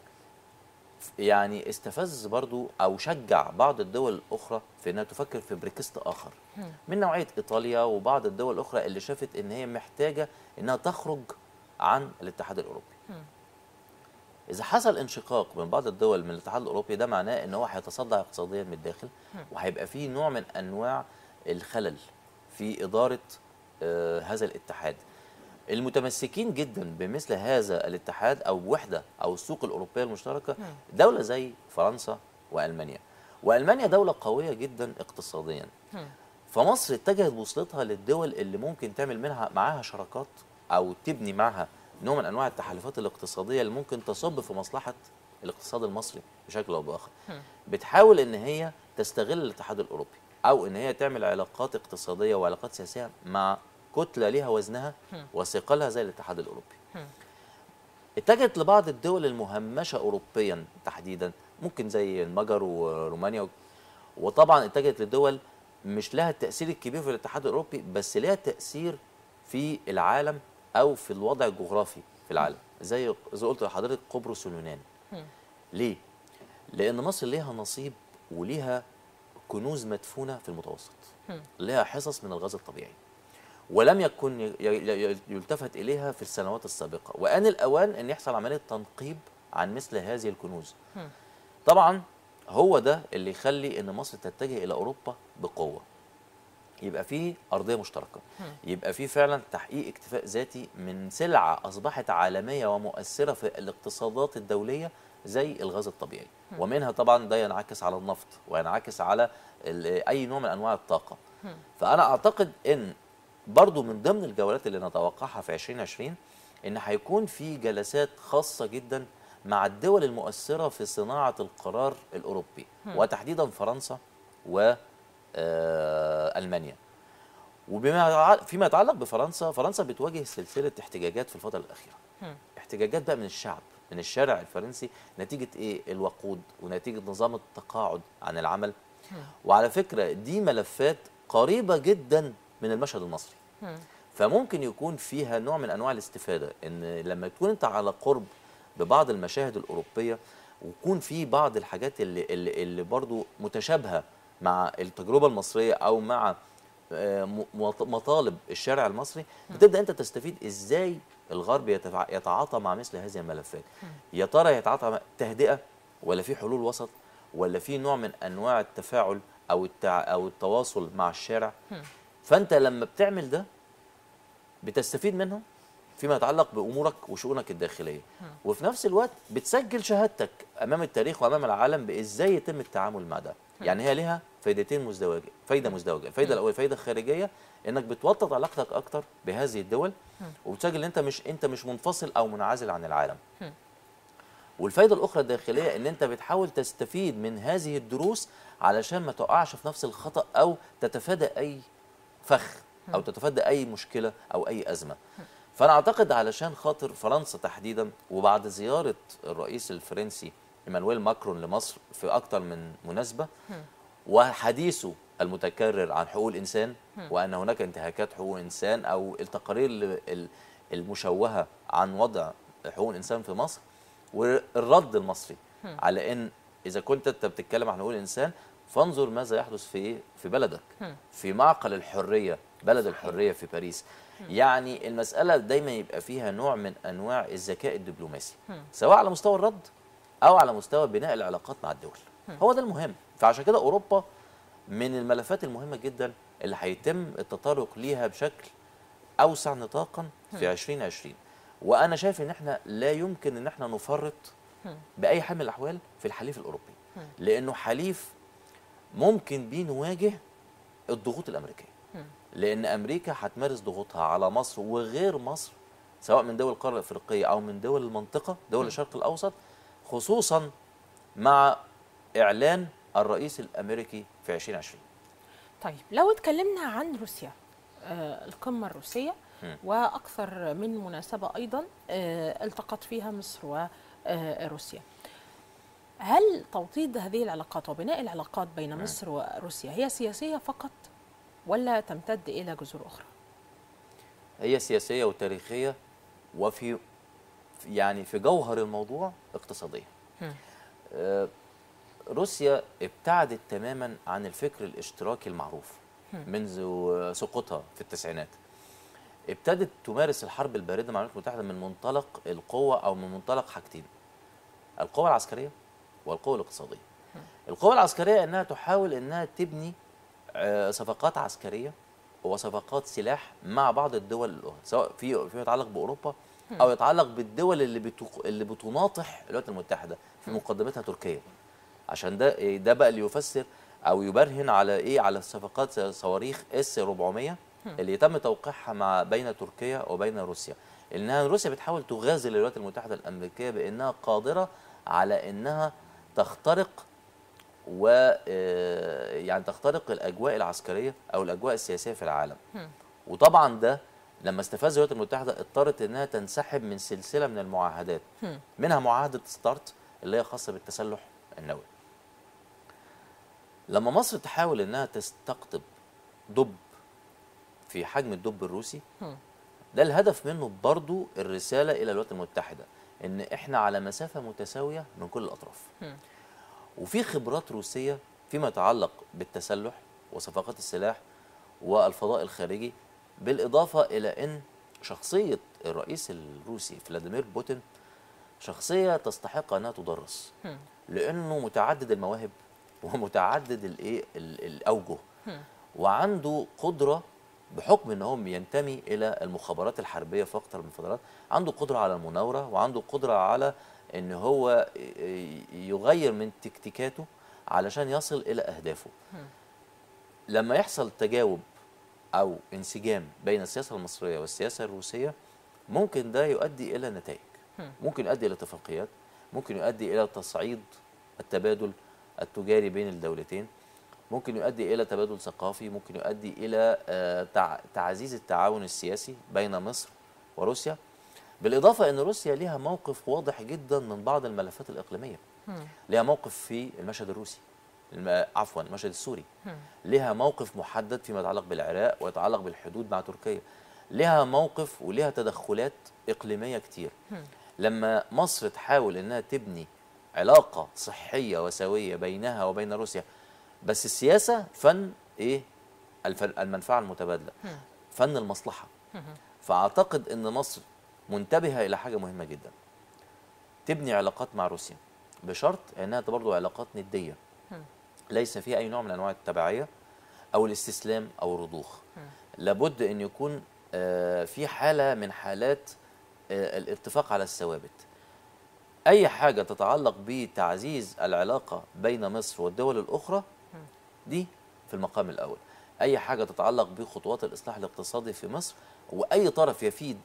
يعني استفز برضو او شجع بعض الدول الاخرى في انها تفكر في بريكست اخر هم. من نوعيه ايطاليا وبعض الدول الاخرى اللي شافت ان هي محتاجه انها تخرج عن الاتحاد الاوروبي هم. اذا حصل انشقاق من بعض الدول من الاتحاد الاوروبي ده معناه ان هو هيتصدع اقتصاديا من الداخل وهيبقى فيه نوع من انواع الخلل في اداره آه هذا الاتحاد المتمسكين جدا بمثل هذا الاتحاد او بوحده او السوق الاوروبيه المشتركه دوله زي فرنسا والمانيا والمانيا دوله قويه جدا اقتصاديا هم. فمصر اتجهت بوصلتها للدول اللي ممكن تعمل منها معاها شراكات او تبني معها نوع من انواع التحالفات الاقتصاديه اللي ممكن تصب في مصلحه الاقتصاد المصري بشكل او باخر. بتحاول ان هي تستغل الاتحاد الاوروبي او ان هي تعمل علاقات اقتصاديه وعلاقات سياسيه مع كتله ليها وزنها وثقلها زي الاتحاد الاوروبي. اتجهت لبعض الدول المهمشه اوروبيا تحديدا ممكن زي المجر ورومانيا وطبعا اتجهت لدول مش لها التاثير الكبير في الاتحاد الاوروبي بس لها تاثير في العالم او في الوضع الجغرافي في العالم زي زي قلت لحضرتك قبرص واليونان ليه لان مصر ليها نصيب وليها كنوز مدفونه في المتوسط لها حصص من الغاز الطبيعي ولم يكن ي- ي- ي- يلتفت اليها في السنوات السابقه وان الاوان ان يحصل عمليه تنقيب عن مثل هذه الكنوز طبعا هو ده اللي يخلي ان مصر تتجه الى اوروبا بقوه يبقى في ارضيه مشتركه يبقى في فعلا تحقيق اكتفاء ذاتي من سلعه اصبحت عالميه ومؤثره في الاقتصادات الدوليه زي الغاز الطبيعي ومنها طبعا ده ينعكس على النفط وينعكس على ال- اي نوع من انواع الطاقه فانا اعتقد ان برضو من ضمن الجولات اللي نتوقعها في 2020 ان هيكون في جلسات خاصه جدا مع الدول المؤثره في صناعه القرار الاوروبي وتحديدا فرنسا و آه، المانيا وبما يتع- فيما يتعلق بفرنسا فرنسا بتواجه سلسله احتجاجات في الفتره الاخيره احتجاجات بقى من الشعب من الشارع الفرنسي نتيجه ايه الوقود ونتيجه نظام التقاعد عن العمل وعلى فكره دي ملفات قريبه جدا من المشهد المصري فممكن يكون فيها نوع من انواع الاستفاده ان لما تكون انت على قرب ببعض المشاهد الاوروبيه ويكون في بعض الحاجات اللي اللي, اللي برضو متشابهه مع التجربه المصريه او مع آه، م- مط- مطالب الشارع المصري بتبدا انت تستفيد ازاي الغرب يتفع- يتعاطى مع مثل هذه الملفات يا ترى يتعاطى مع تهدئه ولا في حلول وسط ولا في نوع من انواع التفاعل او التع... او التواصل مع الشارع فانت لما بتعمل ده بتستفيد منهم فيما يتعلق بامورك وشؤونك الداخليه وفي نفس الوقت بتسجل شهادتك امام التاريخ وامام العالم بازاي يتم التعامل مع ده يعني هي ليها فايدتين مزدوجه فايده مزدوجه الفايده الاولى فايده خارجيه انك بتوطد علاقتك اكتر بهذه الدول وبتسجل ان انت مش انت مش منفصل او منعزل عن العالم والفايده الاخرى الداخليه ان انت بتحاول تستفيد من هذه الدروس علشان ما تقعش في نفس الخطا او تتفادى اي فخ او تتفادى اي مشكله او اي ازمه فانا اعتقد علشان خاطر فرنسا تحديدا وبعد زياره الرئيس الفرنسي ايمانويل ماكرون لمصر في اكثر من مناسبه وحديثه المتكرر عن حقوق الانسان وان هناك انتهاكات حقوق الانسان او التقارير ال- ال- المشوهه عن وضع حقوق الانسان في مصر والرد المصري على ان اذا كنت انت بتتكلم عن حقوق الانسان فانظر ماذا يحدث في في بلدك في معقل الحريه بلد الحريه في باريس يعني المساله دايما يبقى فيها نوع من انواع الذكاء الدبلوماسي سواء على مستوى الرد او على مستوى بناء العلاقات مع الدول هو ده المهم فعشان كده اوروبا من الملفات المهمه جدا اللي هيتم التطرق ليها بشكل اوسع نطاقا في 2020 وانا شايف ان احنا لا يمكن ان احنا نفرط باي حال من الاحوال في الحليف الاوروبي لانه حليف ممكن بيه نواجه الضغوط الامريكيه لان امريكا هتمارس ضغوطها على مصر وغير مصر سواء من دول القاره الافريقيه او من دول المنطقه دول الشرق الاوسط خصوصا مع اعلان الرئيس الامريكي في 2020 طيب لو اتكلمنا عن روسيا آه، القمة الروسية مم. وأكثر من مناسبة أيضا آه، التقت فيها مصر وروسيا هل توطيد هذه العلاقات وبناء العلاقات بين مصر وروسيا هي سياسية فقط ولا تمتد إلى جذور أخرى؟ هي سياسيه وتاريخيه وفي يعني في جوهر الموضوع اقتصاديه مم. آه، روسيا ابتعدت تماما عن الفكر الاشتراكي المعروف منذ سقوطها في التسعينات ابتدت تمارس الحرب البارده مع الولايات المتحده من منطلق القوه او من منطلق حاجتين القوه العسكريه والقوه الاقتصاديه القوه العسكريه انها تحاول انها تبني آه، صفقات عسكريه وصفقات سلاح مع بعض الدول الاخرى سواء في فيما يتعلق باوروبا او يتعلق بالدول اللي بتق... اللي بتناطح الولايات المتحده في مقدمتها تركيا عشان ده ده بقى اللي يفسر او يبرهن على ايه على الصفقات زي صواريخ اس 400 اللي يتم توقيعها مع بين تركيا وبين روسيا انها روسيا بتحاول تغازل الولايات المتحده الامريكيه بانها قادره على انها تخترق و آه، يعني تخترق الاجواء العسكريه او الاجواء السياسيه في العالم وطبعا ده لما استفاز الولايات المتحده اضطرت انها تنسحب من سلسله من المعاهدات منها معاهده ستارت اللي هي خاصه بالتسلح النووي لما مصر تحاول انها تستقطب دب في حجم الدب الروسي ده الهدف منه برضو الرساله الى الولايات المتحده ان احنا على مسافه متساويه من كل الاطراف وفي خبرات روسيه فيما يتعلق بالتسلح وصفقات السلاح والفضاء الخارجي بالاضافه الى ان شخصيه الرئيس الروسي فلاديمير بوتين شخصيه تستحق انها تدرس لانه متعدد المواهب ومتعدد الايه ال- الاوجه وعنده قدره بحكم ان هو ينتمي الى المخابرات الحربيه في اكثر من فترات عنده قدره على المناوره وعنده قدره على ان هو ي- يغير من تكتيكاته علشان يصل الى اهدافه لما يحصل تجاوب او انسجام بين السياسه المصريه والسياسه الروسيه ممكن ده يؤدي الى نتائج ممكن يؤدي الى اتفاقيات ممكن يؤدي الى تصعيد التبادل التجاري بين الدولتين ممكن يؤدي الى تبادل ثقافي ممكن يؤدي الى آه، تع- تعزيز التعاون السياسي بين مصر وروسيا بالاضافه ان روسيا لها موقف واضح جدا من بعض الملفات الاقليميه لها موقف في المشهد الروسي الم- عفوا المشهد السوري لها موقف محدد فيما يتعلق بالعراق ويتعلق بالحدود مع تركيا لها موقف ولها تدخلات اقليميه كتير لما مصر تحاول انها تبني علاقه صحيه وسويه بينها وبين روسيا بس السياسه فن ايه الف- المنفعه المتبادله فن المصلحه فاعتقد ان مصر منتبهه الى حاجه مهمه جدا تبني علاقات مع روسيا بشرط انها برضه علاقات نديه ليس فيها اي نوع من انواع التبعيه او الاستسلام او الرضوخ لابد ان يكون آه، في حاله من حالات آه، الاتفاق على الثوابت اي حاجه تتعلق بتعزيز العلاقه بين مصر والدول الاخرى دي في المقام الاول اي حاجه تتعلق بخطوات الاصلاح الاقتصادي في مصر واي طرف يفيد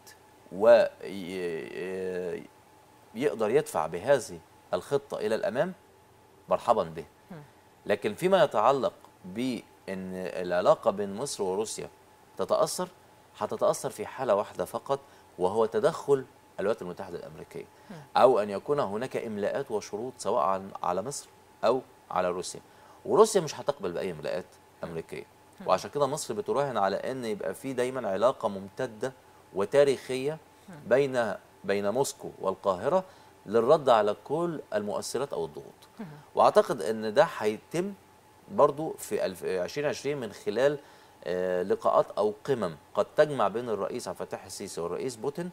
ويقدر يدفع بهذه الخطه الى الامام مرحبا به لكن فيما يتعلق بان العلاقه بين مصر وروسيا تتاثر هتتاثر في حاله واحده فقط وهو تدخل الولايات المتحده الامريكيه او ان يكون هناك املاءات وشروط سواء عن- على مصر او على روسيا وروسيا مش هتقبل باي املاءات امريكيه وعشان كده مصر بتراهن على ان يبقى في دايما علاقه ممتده وتاريخيه بين بين موسكو والقاهره للرد على كل المؤثرات او الضغوط واعتقد ان ده هيتم برضو في الف- 2020 من خلال آه، لقاءات او قمم قد تجمع بين الرئيس عبد الفتاح السيسي والرئيس بوتين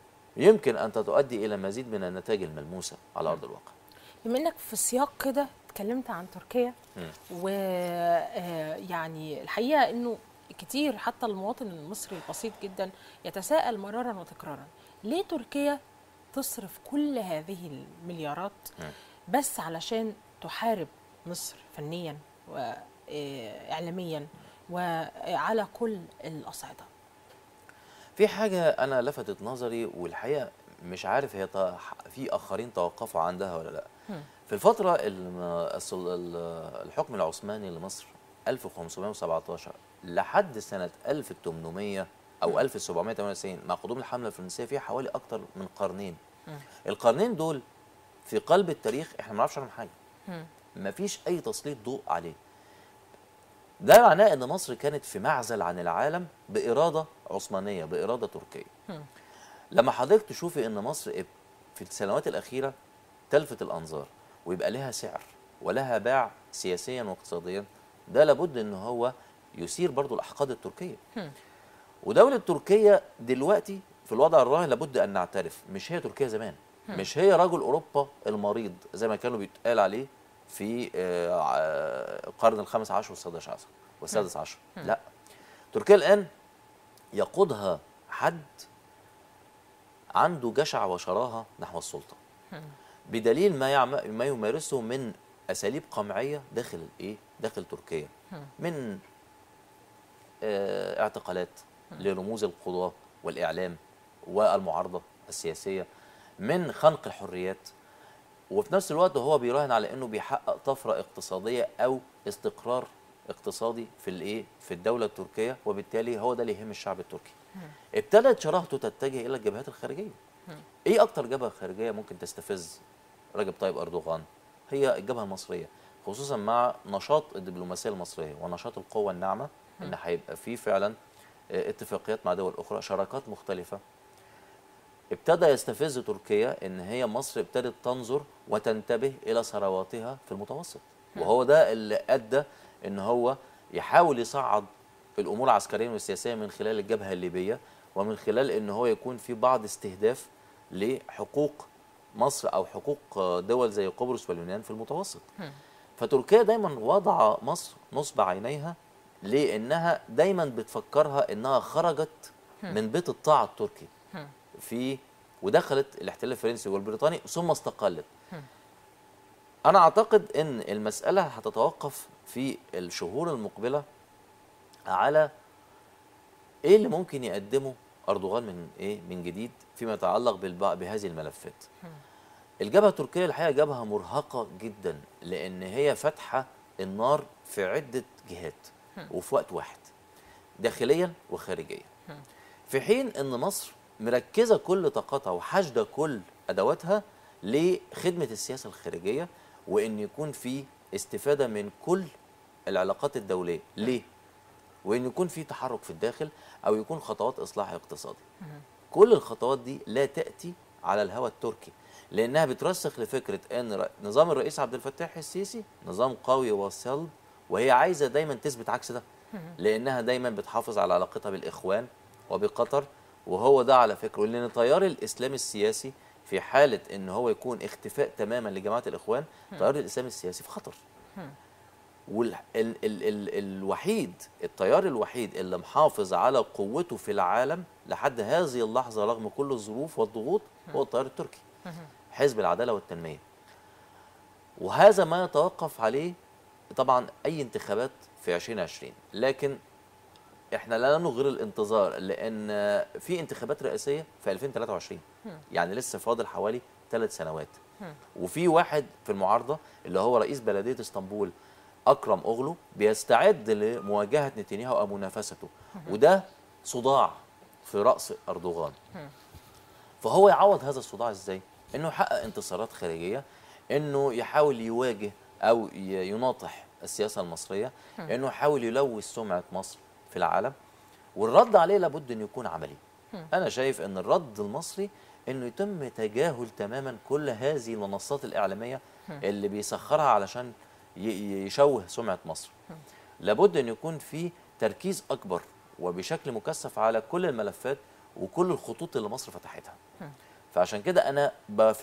يمكن ان تؤدي الى مزيد من النتائج الملموسه على ارض الواقع بما انك في سياق كده اتكلمت عن تركيا مم. ويعني الحقيقه انه كتير حتى المواطن المصري البسيط جدا يتساءل مرارا وتكرارا ليه تركيا تصرف كل هذه المليارات مم. بس علشان تحارب مصر فنيا واعلاميا وعلى كل الاصعده في حاجة أنا لفتت نظري والحقيقة مش عارف هي ط- في آخرين توقفوا عندها ولا لا. مم. في الفترة الم- السل- ال- الحكم العثماني لمصر 1517 لحد سنة 1800 أو 1798 مع قدوم الحملة الفرنسية فيها حوالي أكتر من قرنين. مم. القرنين دول في قلب التاريخ احنا ما نعرفش عنهم حاجة. مم. مفيش أي تسليط ضوء عليه. ده معناه ان مصر كانت في معزل عن العالم باراده عثمانيه باراده تركيه مم. لما حضرتك تشوفي ان مصر اب- في السنوات الاخيره تلفت الانظار ويبقى لها سعر ولها باع سياسيا واقتصاديا ده لابد ان هو يثير برضو الاحقاد التركيه مم. ودوله تركيا دلوقتي في الوضع الراهن لابد ان نعترف مش هي تركيا زمان مش هي رجل اوروبا المريض زي ما كانوا بيتقال عليه في آه، ع- القرن الخامس عشر والسادس عشر والسادس عشر لا تركيا الان يقودها حد عنده جشع وشراهه نحو السلطه بدليل ما يعم... ما يمارسه من اساليب قمعيه داخل ايه داخل تركيا من آه، اعتقالات لرموز القضاه والاعلام والمعارضه السياسيه من خنق الحريات وفي نفس الوقت هو بيراهن على انه بيحقق طفره اقتصاديه او استقرار اقتصادي في الايه في الدوله التركيه وبالتالي هو ده اللي يهم الشعب التركي ابتدت شراهته تتجه الى الجبهات الخارجيه ايه اكتر جبهه خارجيه ممكن تستفز رجب طيب اردوغان هي الجبهه المصريه خصوصا مع نشاط الدبلوماسيه المصريه ونشاط القوه الناعمه ان هيبقى في فعلا آه، اتفاقيات مع دول اخرى شراكات مختلفه ابتدى يستفز تركيا ان هي مصر ابتدت تنظر وتنتبه الى ثرواتها في المتوسط وهو ده اللي ادى ان هو يحاول يصعد الامور العسكريه والسياسيه من خلال الجبهه الليبيه ومن خلال ان هو يكون في بعض استهداف لحقوق مصر او حقوق دول زي قبرص واليونان في المتوسط فتركيا دايما وضع مصر نصب عينيها لانها دايما بتفكرها انها خرجت من بيت الطاعه التركي في ودخلت الاحتلال الفرنسي والبريطاني ثم استقلت انا اعتقد ان المساله هتتوقف في الشهور المقبله على ايه اللي ممكن يقدمه اردوغان من ايه من جديد فيما يتعلق بالبع- بهذه الملفات الجبهه التركيه الحقيقه جبهه مرهقه جدا لان هي فاتحه النار في عده جهات وفي وقت واحد داخليا وخارجيا في حين ان مصر مركزه كل طاقتها وحاشده كل ادواتها لخدمه السياسه الخارجيه وان يكون في استفاده من كل العلاقات الدوليه ليه وان يكون في تحرك في الداخل او يكون خطوات اصلاح اقتصادي كل الخطوات دي لا تاتي على الهوى التركي لانها بترسخ لفكره ان ر- نظام الرئيس عبد الفتاح السيسي نظام قوي وصلب وهي عايزه دايما تثبت عكس ده لانها دايما بتحافظ على علاقتها بالاخوان وبقطر وهو ده على فكره لان تيار الاسلام السياسي في حاله ان هو يكون اختفاء تماما لجماعه الاخوان تيار الاسلام السياسي في خطر وال ال ال ال الوحيد التيار الوحيد اللي محافظ على قوته في العالم لحد هذه اللحظه رغم كل الظروف والضغوط هو التيار التركي حزب العداله والتنميه وهذا ما يتوقف عليه طبعا اي انتخابات في 2020 لكن احنا لا نغير الانتظار لان في انتخابات رئاسيه في 2023 يعني لسه فاضل حوالي ثلاث سنوات وفي واحد في المعارضه اللي هو رئيس بلديه اسطنبول اكرم اوغلو بيستعد لمواجهه نتنياهو او منافسته وده صداع في راس اردوغان فهو يعوض هذا الصداع ازاي انه يحقق انتصارات خارجيه انه يحاول يواجه او ي- يناطح السياسه المصريه انه يحاول يلوث سمعه مصر في العالم والرد عليه لابد ان يكون عملي انا شايف ان الرد المصري انه يتم تجاهل تماما كل هذه المنصات الاعلاميه اللي بيسخرها علشان ي- ي- يشوه سمعه مصر لابد ان يكون في تركيز اكبر وبشكل مكثف على كل الملفات وكل الخطوط اللي مصر فتحتها فعشان كده انا ب- فعلا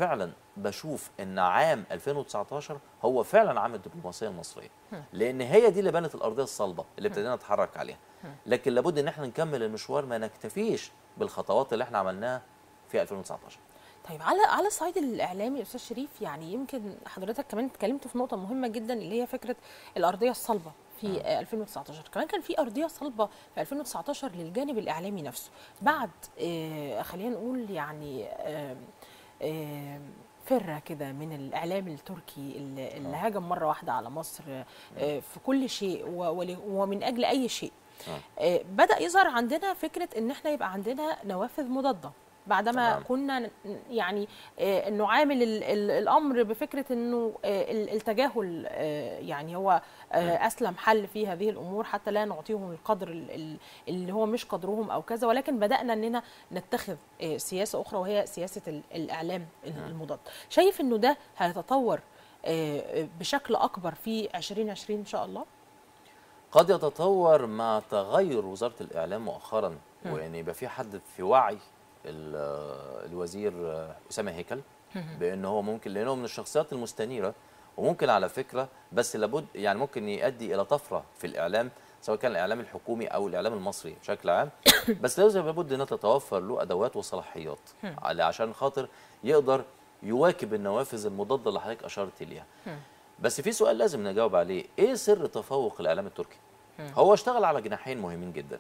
بشوف ان عام 2019 هو فعلا عام الدبلوماسيه المصريه لان هي دي اللي بنت الارضيه الصلبه اللي ابتدينا نتحرك عليها لكن لابد ان احنا نكمل المشوار ما نكتفيش بالخطوات اللي احنا عملناها في 2019 طيب على على الصعيد الاعلامي يا استاذ شريف يعني يمكن حضرتك كمان اتكلمت في نقطه مهمه جدا اللي هي فكره الارضيه الصلبه في آه، 2019 كمان كان في ارضيه صلبه في 2019 للجانب الاعلامي نفسه بعد آه، خلينا نقول يعني آه، آه، فره كده من الاعلام التركي اللي اللي هاجم مره واحده على مصر آه، في كل شيء و- ول- ومن اجل اي شيء آه، بدا يظهر عندنا فكره ان احنا يبقى عندنا نوافذ مضاده بعدما تمام. كنا ن- يعني آه، نعامل ال- ال- الامر بفكره انه آه، ال- التجاهل آه، يعني هو آه، اسلم حل في هذه الامور حتى لا نعطيهم القدر ال- ال- اللي هو مش قدرهم او كذا ولكن بدانا اننا نتخذ آه، سياسه اخرى وهي سياسه ال- الاعلام المضاد شايف انه ده هيتطور آه، بشكل اكبر في 2020 ان شاء الله قد يتطور مع تغير وزاره الاعلام مؤخرا وان يبقى في حد في وعي ال- الوزير اسامه هيكل بان هو ممكن لانه من الشخصيات المستنيره وممكن على فكره بس لابد يعني ممكن يؤدي الى طفره في الاعلام سواء كان الاعلام الحكومي او الاعلام المصري بشكل عام بس لازم لابد ان تتوفر له ادوات وصلاحيات على- عشان خاطر يقدر يواكب النوافذ المضاده اللي حضرتك اشرت ليها بس في سؤال لازم نجاوب عليه ايه سر تفوق الاعلام التركي هو اشتغل على جناحين مهمين جدا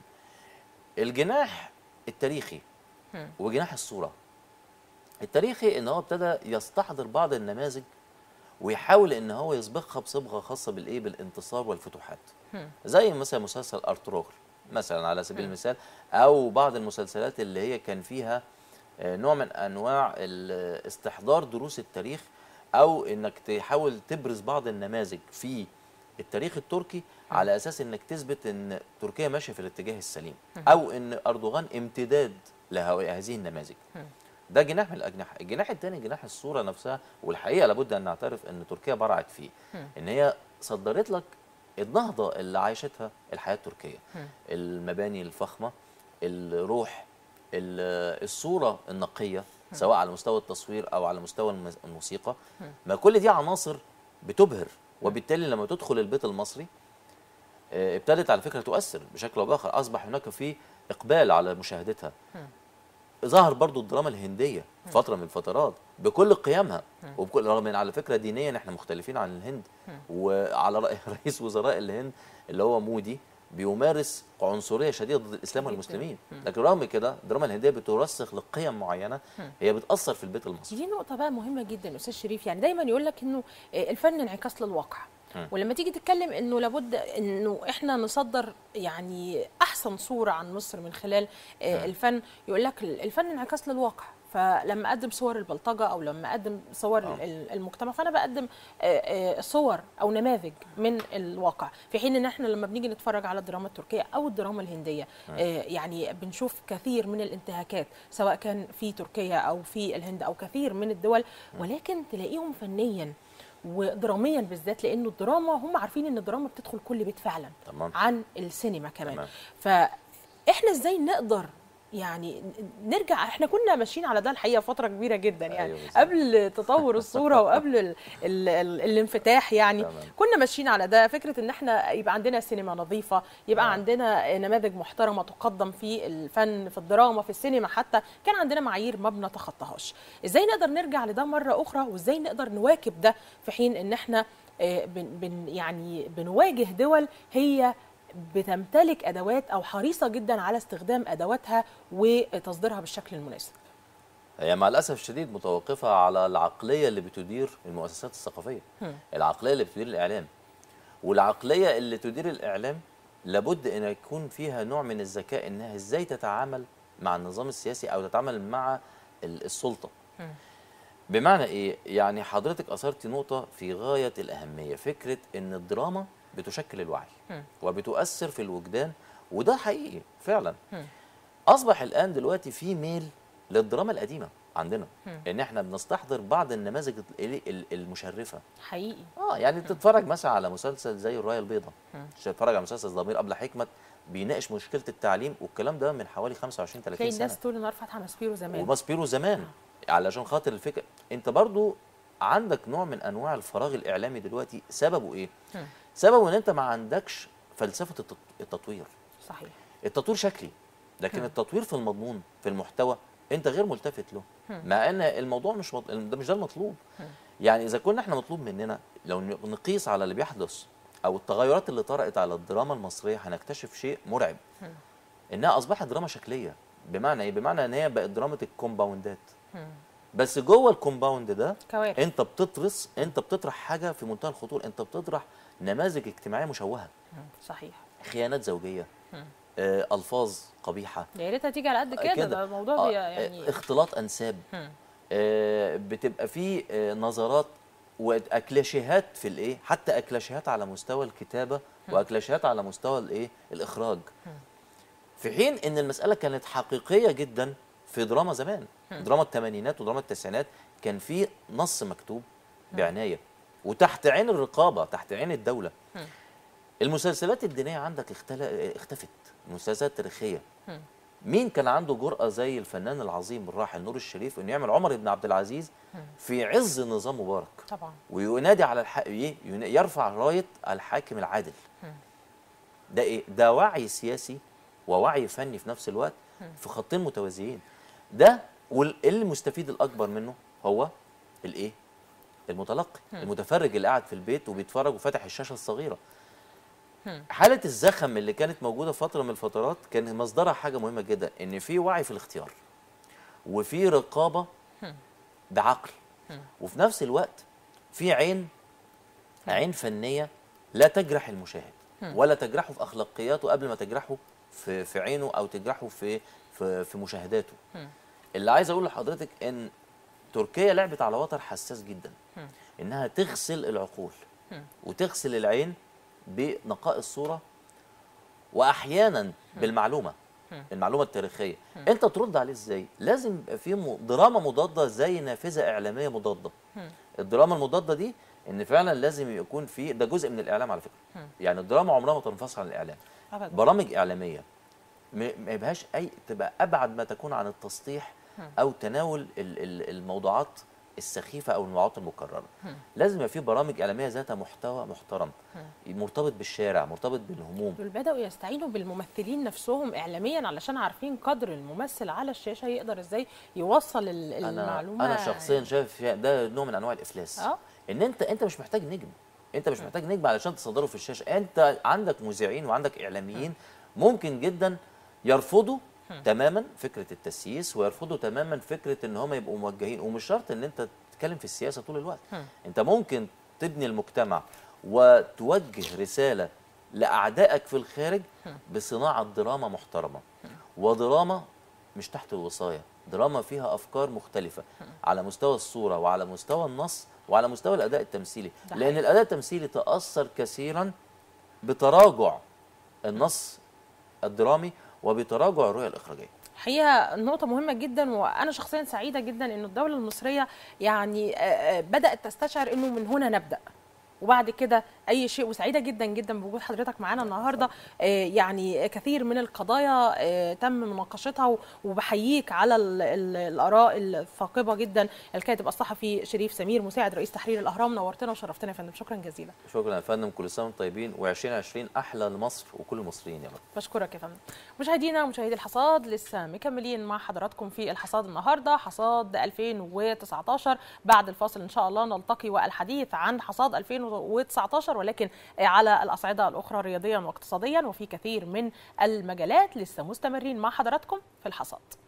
الجناح التاريخي وجناح الصوره التاريخي ان هو ابتدى يستحضر بعض النماذج ويحاول ان هو يصبغها بصبغه خاصه بالايه بالانتصار والفتوحات زي مثلا مسلسل ارطغرل مثلا على سبيل المثال او بعض المسلسلات اللي هي كان فيها آه، نوع من انواع ال- استحضار دروس التاريخ او انك تحاول تبرز بعض النماذج في التاريخ التركي على اساس انك تثبت ان تركيا ماشيه في الاتجاه السليم او ان اردوغان امتداد لهذه النماذج ده جناح من الاجنحه الجناح الثاني جناح الصوره نفسها والحقيقه لابد ان نعترف ان تركيا برعت فيه ان هي صدرت لك النهضه اللي عايشتها الحياه التركيه المباني الفخمه الروح ال- الصوره النقيه سواء على مستوى التصوير او على مستوى المز- الموسيقى ما كل دي عناصر بتبهر وبالتالي لما تدخل البيت المصري آه، ابتدت على فكره تؤثر بشكل او باخر اصبح هناك في اقبال على مشاهدتها ظهر برضو الدراما الهنديه في فتره من الفترات بكل قيمها وبكل رغم ان على فكره دينيا احنا مختلفين عن الهند وعلى راي رئيس وزراء الهند اللي هو مودي بيمارس عنصريه شديده ضد الاسلام جداً. والمسلمين لكن رغم كده الدراما الهنديه بترسخ لقيم معينه هي بتاثر في البيت المصري دي نقطة بقى مهمة جدا أستاذ شريف يعني دايما يقول لك إنه آه، الفن انعكاس للواقع مم. ولما تيجي تتكلم إنه لابد إنه إحنا نصدر يعني أحسن صورة عن مصر من خلال آه، الفن يقول لك الفن انعكاس للواقع فلما اقدم صور البلطجه او لما اقدم صور آه. ال- المجتمع فانا بقدم آه، آه، صور او نماذج من الواقع في حين ان احنا لما بنيجي نتفرج على الدراما التركيه او الدراما الهنديه آه، يعني بنشوف كثير من الانتهاكات سواء كان في تركيا او في الهند او كثير من الدول ولكن تلاقيهم فنيا ودراميا بالذات لانه الدراما هم عارفين ان الدراما بتدخل كل بيت فعلا تمام عن السينما كمان تمام. فاحنا ازاي نقدر يعني نرجع احنا كنا ماشيين على ده الحقيقه فتره كبيره جدا يعني أيوة بالظبط. قبل تطور الصوره وقبل ال ال ال الانفتاح يعني تمام. كنا ماشيين على ده فكره ان احنا يبقى عندنا سينما نظيفه يبقى آه. عندنا نماذج محترمه تقدم في الفن في الدراما في السينما حتى كان عندنا معايير ما بنتخطاهاش ازاي نقدر نرجع لده مره اخرى وازاي نقدر نواكب ده في حين ان احنا آه، بن بن يعني بنواجه دول هي بتمتلك ادوات او حريصه جدا على استخدام ادواتها وتصديرها بالشكل المناسب هي مع الاسف الشديد متوقفه على العقليه اللي بتدير المؤسسات الثقافيه هم. العقليه اللي بتدير الاعلام والعقليه اللي تدير الاعلام لابد ان يكون فيها نوع من الذكاء انها ازاي تتعامل مع النظام السياسي او تتعامل مع ال- السلطه هم. بمعنى ايه يعني حضرتك اثرتي نقطه في غايه الاهميه فكره ان الدراما بتشكل الوعي هم. وبتؤثر في الوجدان وده حقيقي فعلا هم. اصبح الان دلوقتي في ميل للدراما القديمه عندنا هم. ان احنا بنستحضر بعض النماذج ال- ال- المشرفه حقيقي اه يعني تتفرج مثلا على مسلسل زي الرايه البيضاء هم. تتفرج على مسلسل ضمير ابله حكمت بيناقش مشكله التعليم والكلام ده من حوالي 25 30 تلاقي سنه الناس طول النهار فاتحه ماسبيرو زمان وماسبيرو زمان علشان خاطر الفكره انت برضو عندك نوع من انواع الفراغ الاعلامي دلوقتي سببه ايه هم. سببه ان انت ما عندكش فلسفه التط- التطوير صحيح التطوير شكلي لكن هم. التطوير في المضمون في المحتوى انت غير ملتفت له مع ان الموضوع مش مط... ده مش ده المطلوب يعني اذا كنا احنا مطلوب مننا لو ن- نقيس على اللي بيحدث او التغيرات اللي طرأت على الدراما المصريه هنكتشف شيء مرعب انها اصبحت دراما شكليه بمعنى ايه بمعنى ان هي بقت دراما الكومباوندات بس جوه الكومباوند ده كوارث انت بتطرس انت بتطرح حاجه في منتهى الخطوره انت بتطرح نماذج اجتماعيه مشوهه مم. صحيح خيانات زوجيه آه، الفاظ قبيحه يا ريتها تيجي على قد كده ده الموضوع آه، بي- آه، يعني اختلاط انساب هم. آه، بتبقى فيه آه، نظرات واكلاشيهات في الايه حتى اكلاشيهات على مستوى الكتابه واكلاشيهات على مستوى الايه الاخراج في حين ان المساله كانت حقيقيه جدا في دراما زمان دراما الثمانينات ودراما التسعينات كان في نص مكتوب بعنايه وتحت عين الرقابه تحت عين الدوله المسلسلات الدينيه عندك اختل... اختفت المسلسلات التاريخيه مين كان عنده جرأة زي الفنان العظيم الراحل نور الشريف انه يعمل عمر بن عبد العزيز في عز نظام مبارك طبعا وينادي على الح... ي- ين- يرفع راية الحاكم العادل ده ايه ده وعي سياسي ووعي فني في نفس الوقت في خطين متوازيين ده والمستفيد الاكبر منه هو الايه المتلقي المتفرج اللي قاعد في البيت وبيتفرج وفاتح الشاشه الصغيره حاله الزخم اللي كانت موجوده فتره من الفترات كان مصدرها حاجه مهمه جدا ان في وعي في الاختيار وفي رقابه بعقل وفي نفس الوقت في عين عين فنيه لا تجرح المشاهد ولا تجرحه في اخلاقياته قبل ما تجرحه في في عينه او تجرحه في في في مشاهداته اللي عايز اقول لحضرتك ان تركيا لعبت على وتر حساس جدا انها تغسل العقول وتغسل العين بنقاء الصوره واحيانا بالمعلومه المعلومه التاريخيه انت ترد عليه ازاي لازم يبقى في م- دراما مضاده زي نافذه اعلاميه مضاده الدراما المضاده دي ان فعلا لازم يكون في ده جزء من الاعلام على فكره يعني الدراما عمرها ما تنفصل عن الاعلام ابدا برامج اعلاميه م- ما يبقاش اي تبقى ابعد ما تكون عن التسطيح او تناول ال- ال- الموضوعات السخيفه او الموضوعات المكرره لازم يبقى في برامج اعلاميه ذات محتوى محترم مرتبط بالشارع مرتبط بالهموم دول بدأوا يستعينوا بالممثلين نفسهم إعلاميا علشان عارفين قدر الممثل على الشاشة يقدر إزاي يوصل ال- انا المعلومة انا شخصيا شايف فيها- ده نوع من انواع الافلاس اه ان انت انت مش محتاج نجم انت مش محتاج نجم علشان تصدره في الشاشه انت عندك مذيعين وعندك اعلاميين ممكن جدا يرفضوا تماما فكره التسييس ويرفضوا تماما فكره ان هم يبقوا موجهين ومش شرط ان انت تتكلم في السياسه طول الوقت انت ممكن تبني المجتمع وتوجه رساله لاعدائك في الخارج بصناعه دراما محترمه ودراما مش تحت الوصايه دراما فيها افكار مختلفه على مستوى الصوره وعلى مستوى النص وعلى مستوى الاداء التمثيلي ده لان حقيقي. الاداء التمثيلي تاثر كثيرا بتراجع النص الدرامي وبتراجع الرؤيه الاخراجيه حقيقة نقطة مهمة جدا وأنا شخصيا سعيدة جدا إن الدولة المصرية يعني آه، آه، بدأت تستشعر إنه من هنا نبدأ وبعد كده اي شيء وسعيده جدا جدا بوجود حضرتك معانا النهارده آه، يعني كثير من القضايا آه، تم مناقشتها و- وبحييك على ال- ال- الاراء الثاقبه جدا الكاتب الصحفي شريف سمير مساعد رئيس تحرير الاهرام نورتنا وشرفتنا يا فندم شكرا جزيلا شكرا يا فندم كل سنه وانتم طيبين و2020 احلى لمصر وكل المصريين يا رب بشكرك يا فندم مشاهدينا ومشاهدي الحصاد لسه مكملين مع حضراتكم في الحصاد النهارده حصاد 2019 بعد الفاصل ان شاء الله نلتقي والحديث عن حصاد 2019 ولكن على الاصعده الاخرى رياضيا واقتصاديا وفي كثير من المجالات لسه مستمرين مع حضراتكم في الحصاد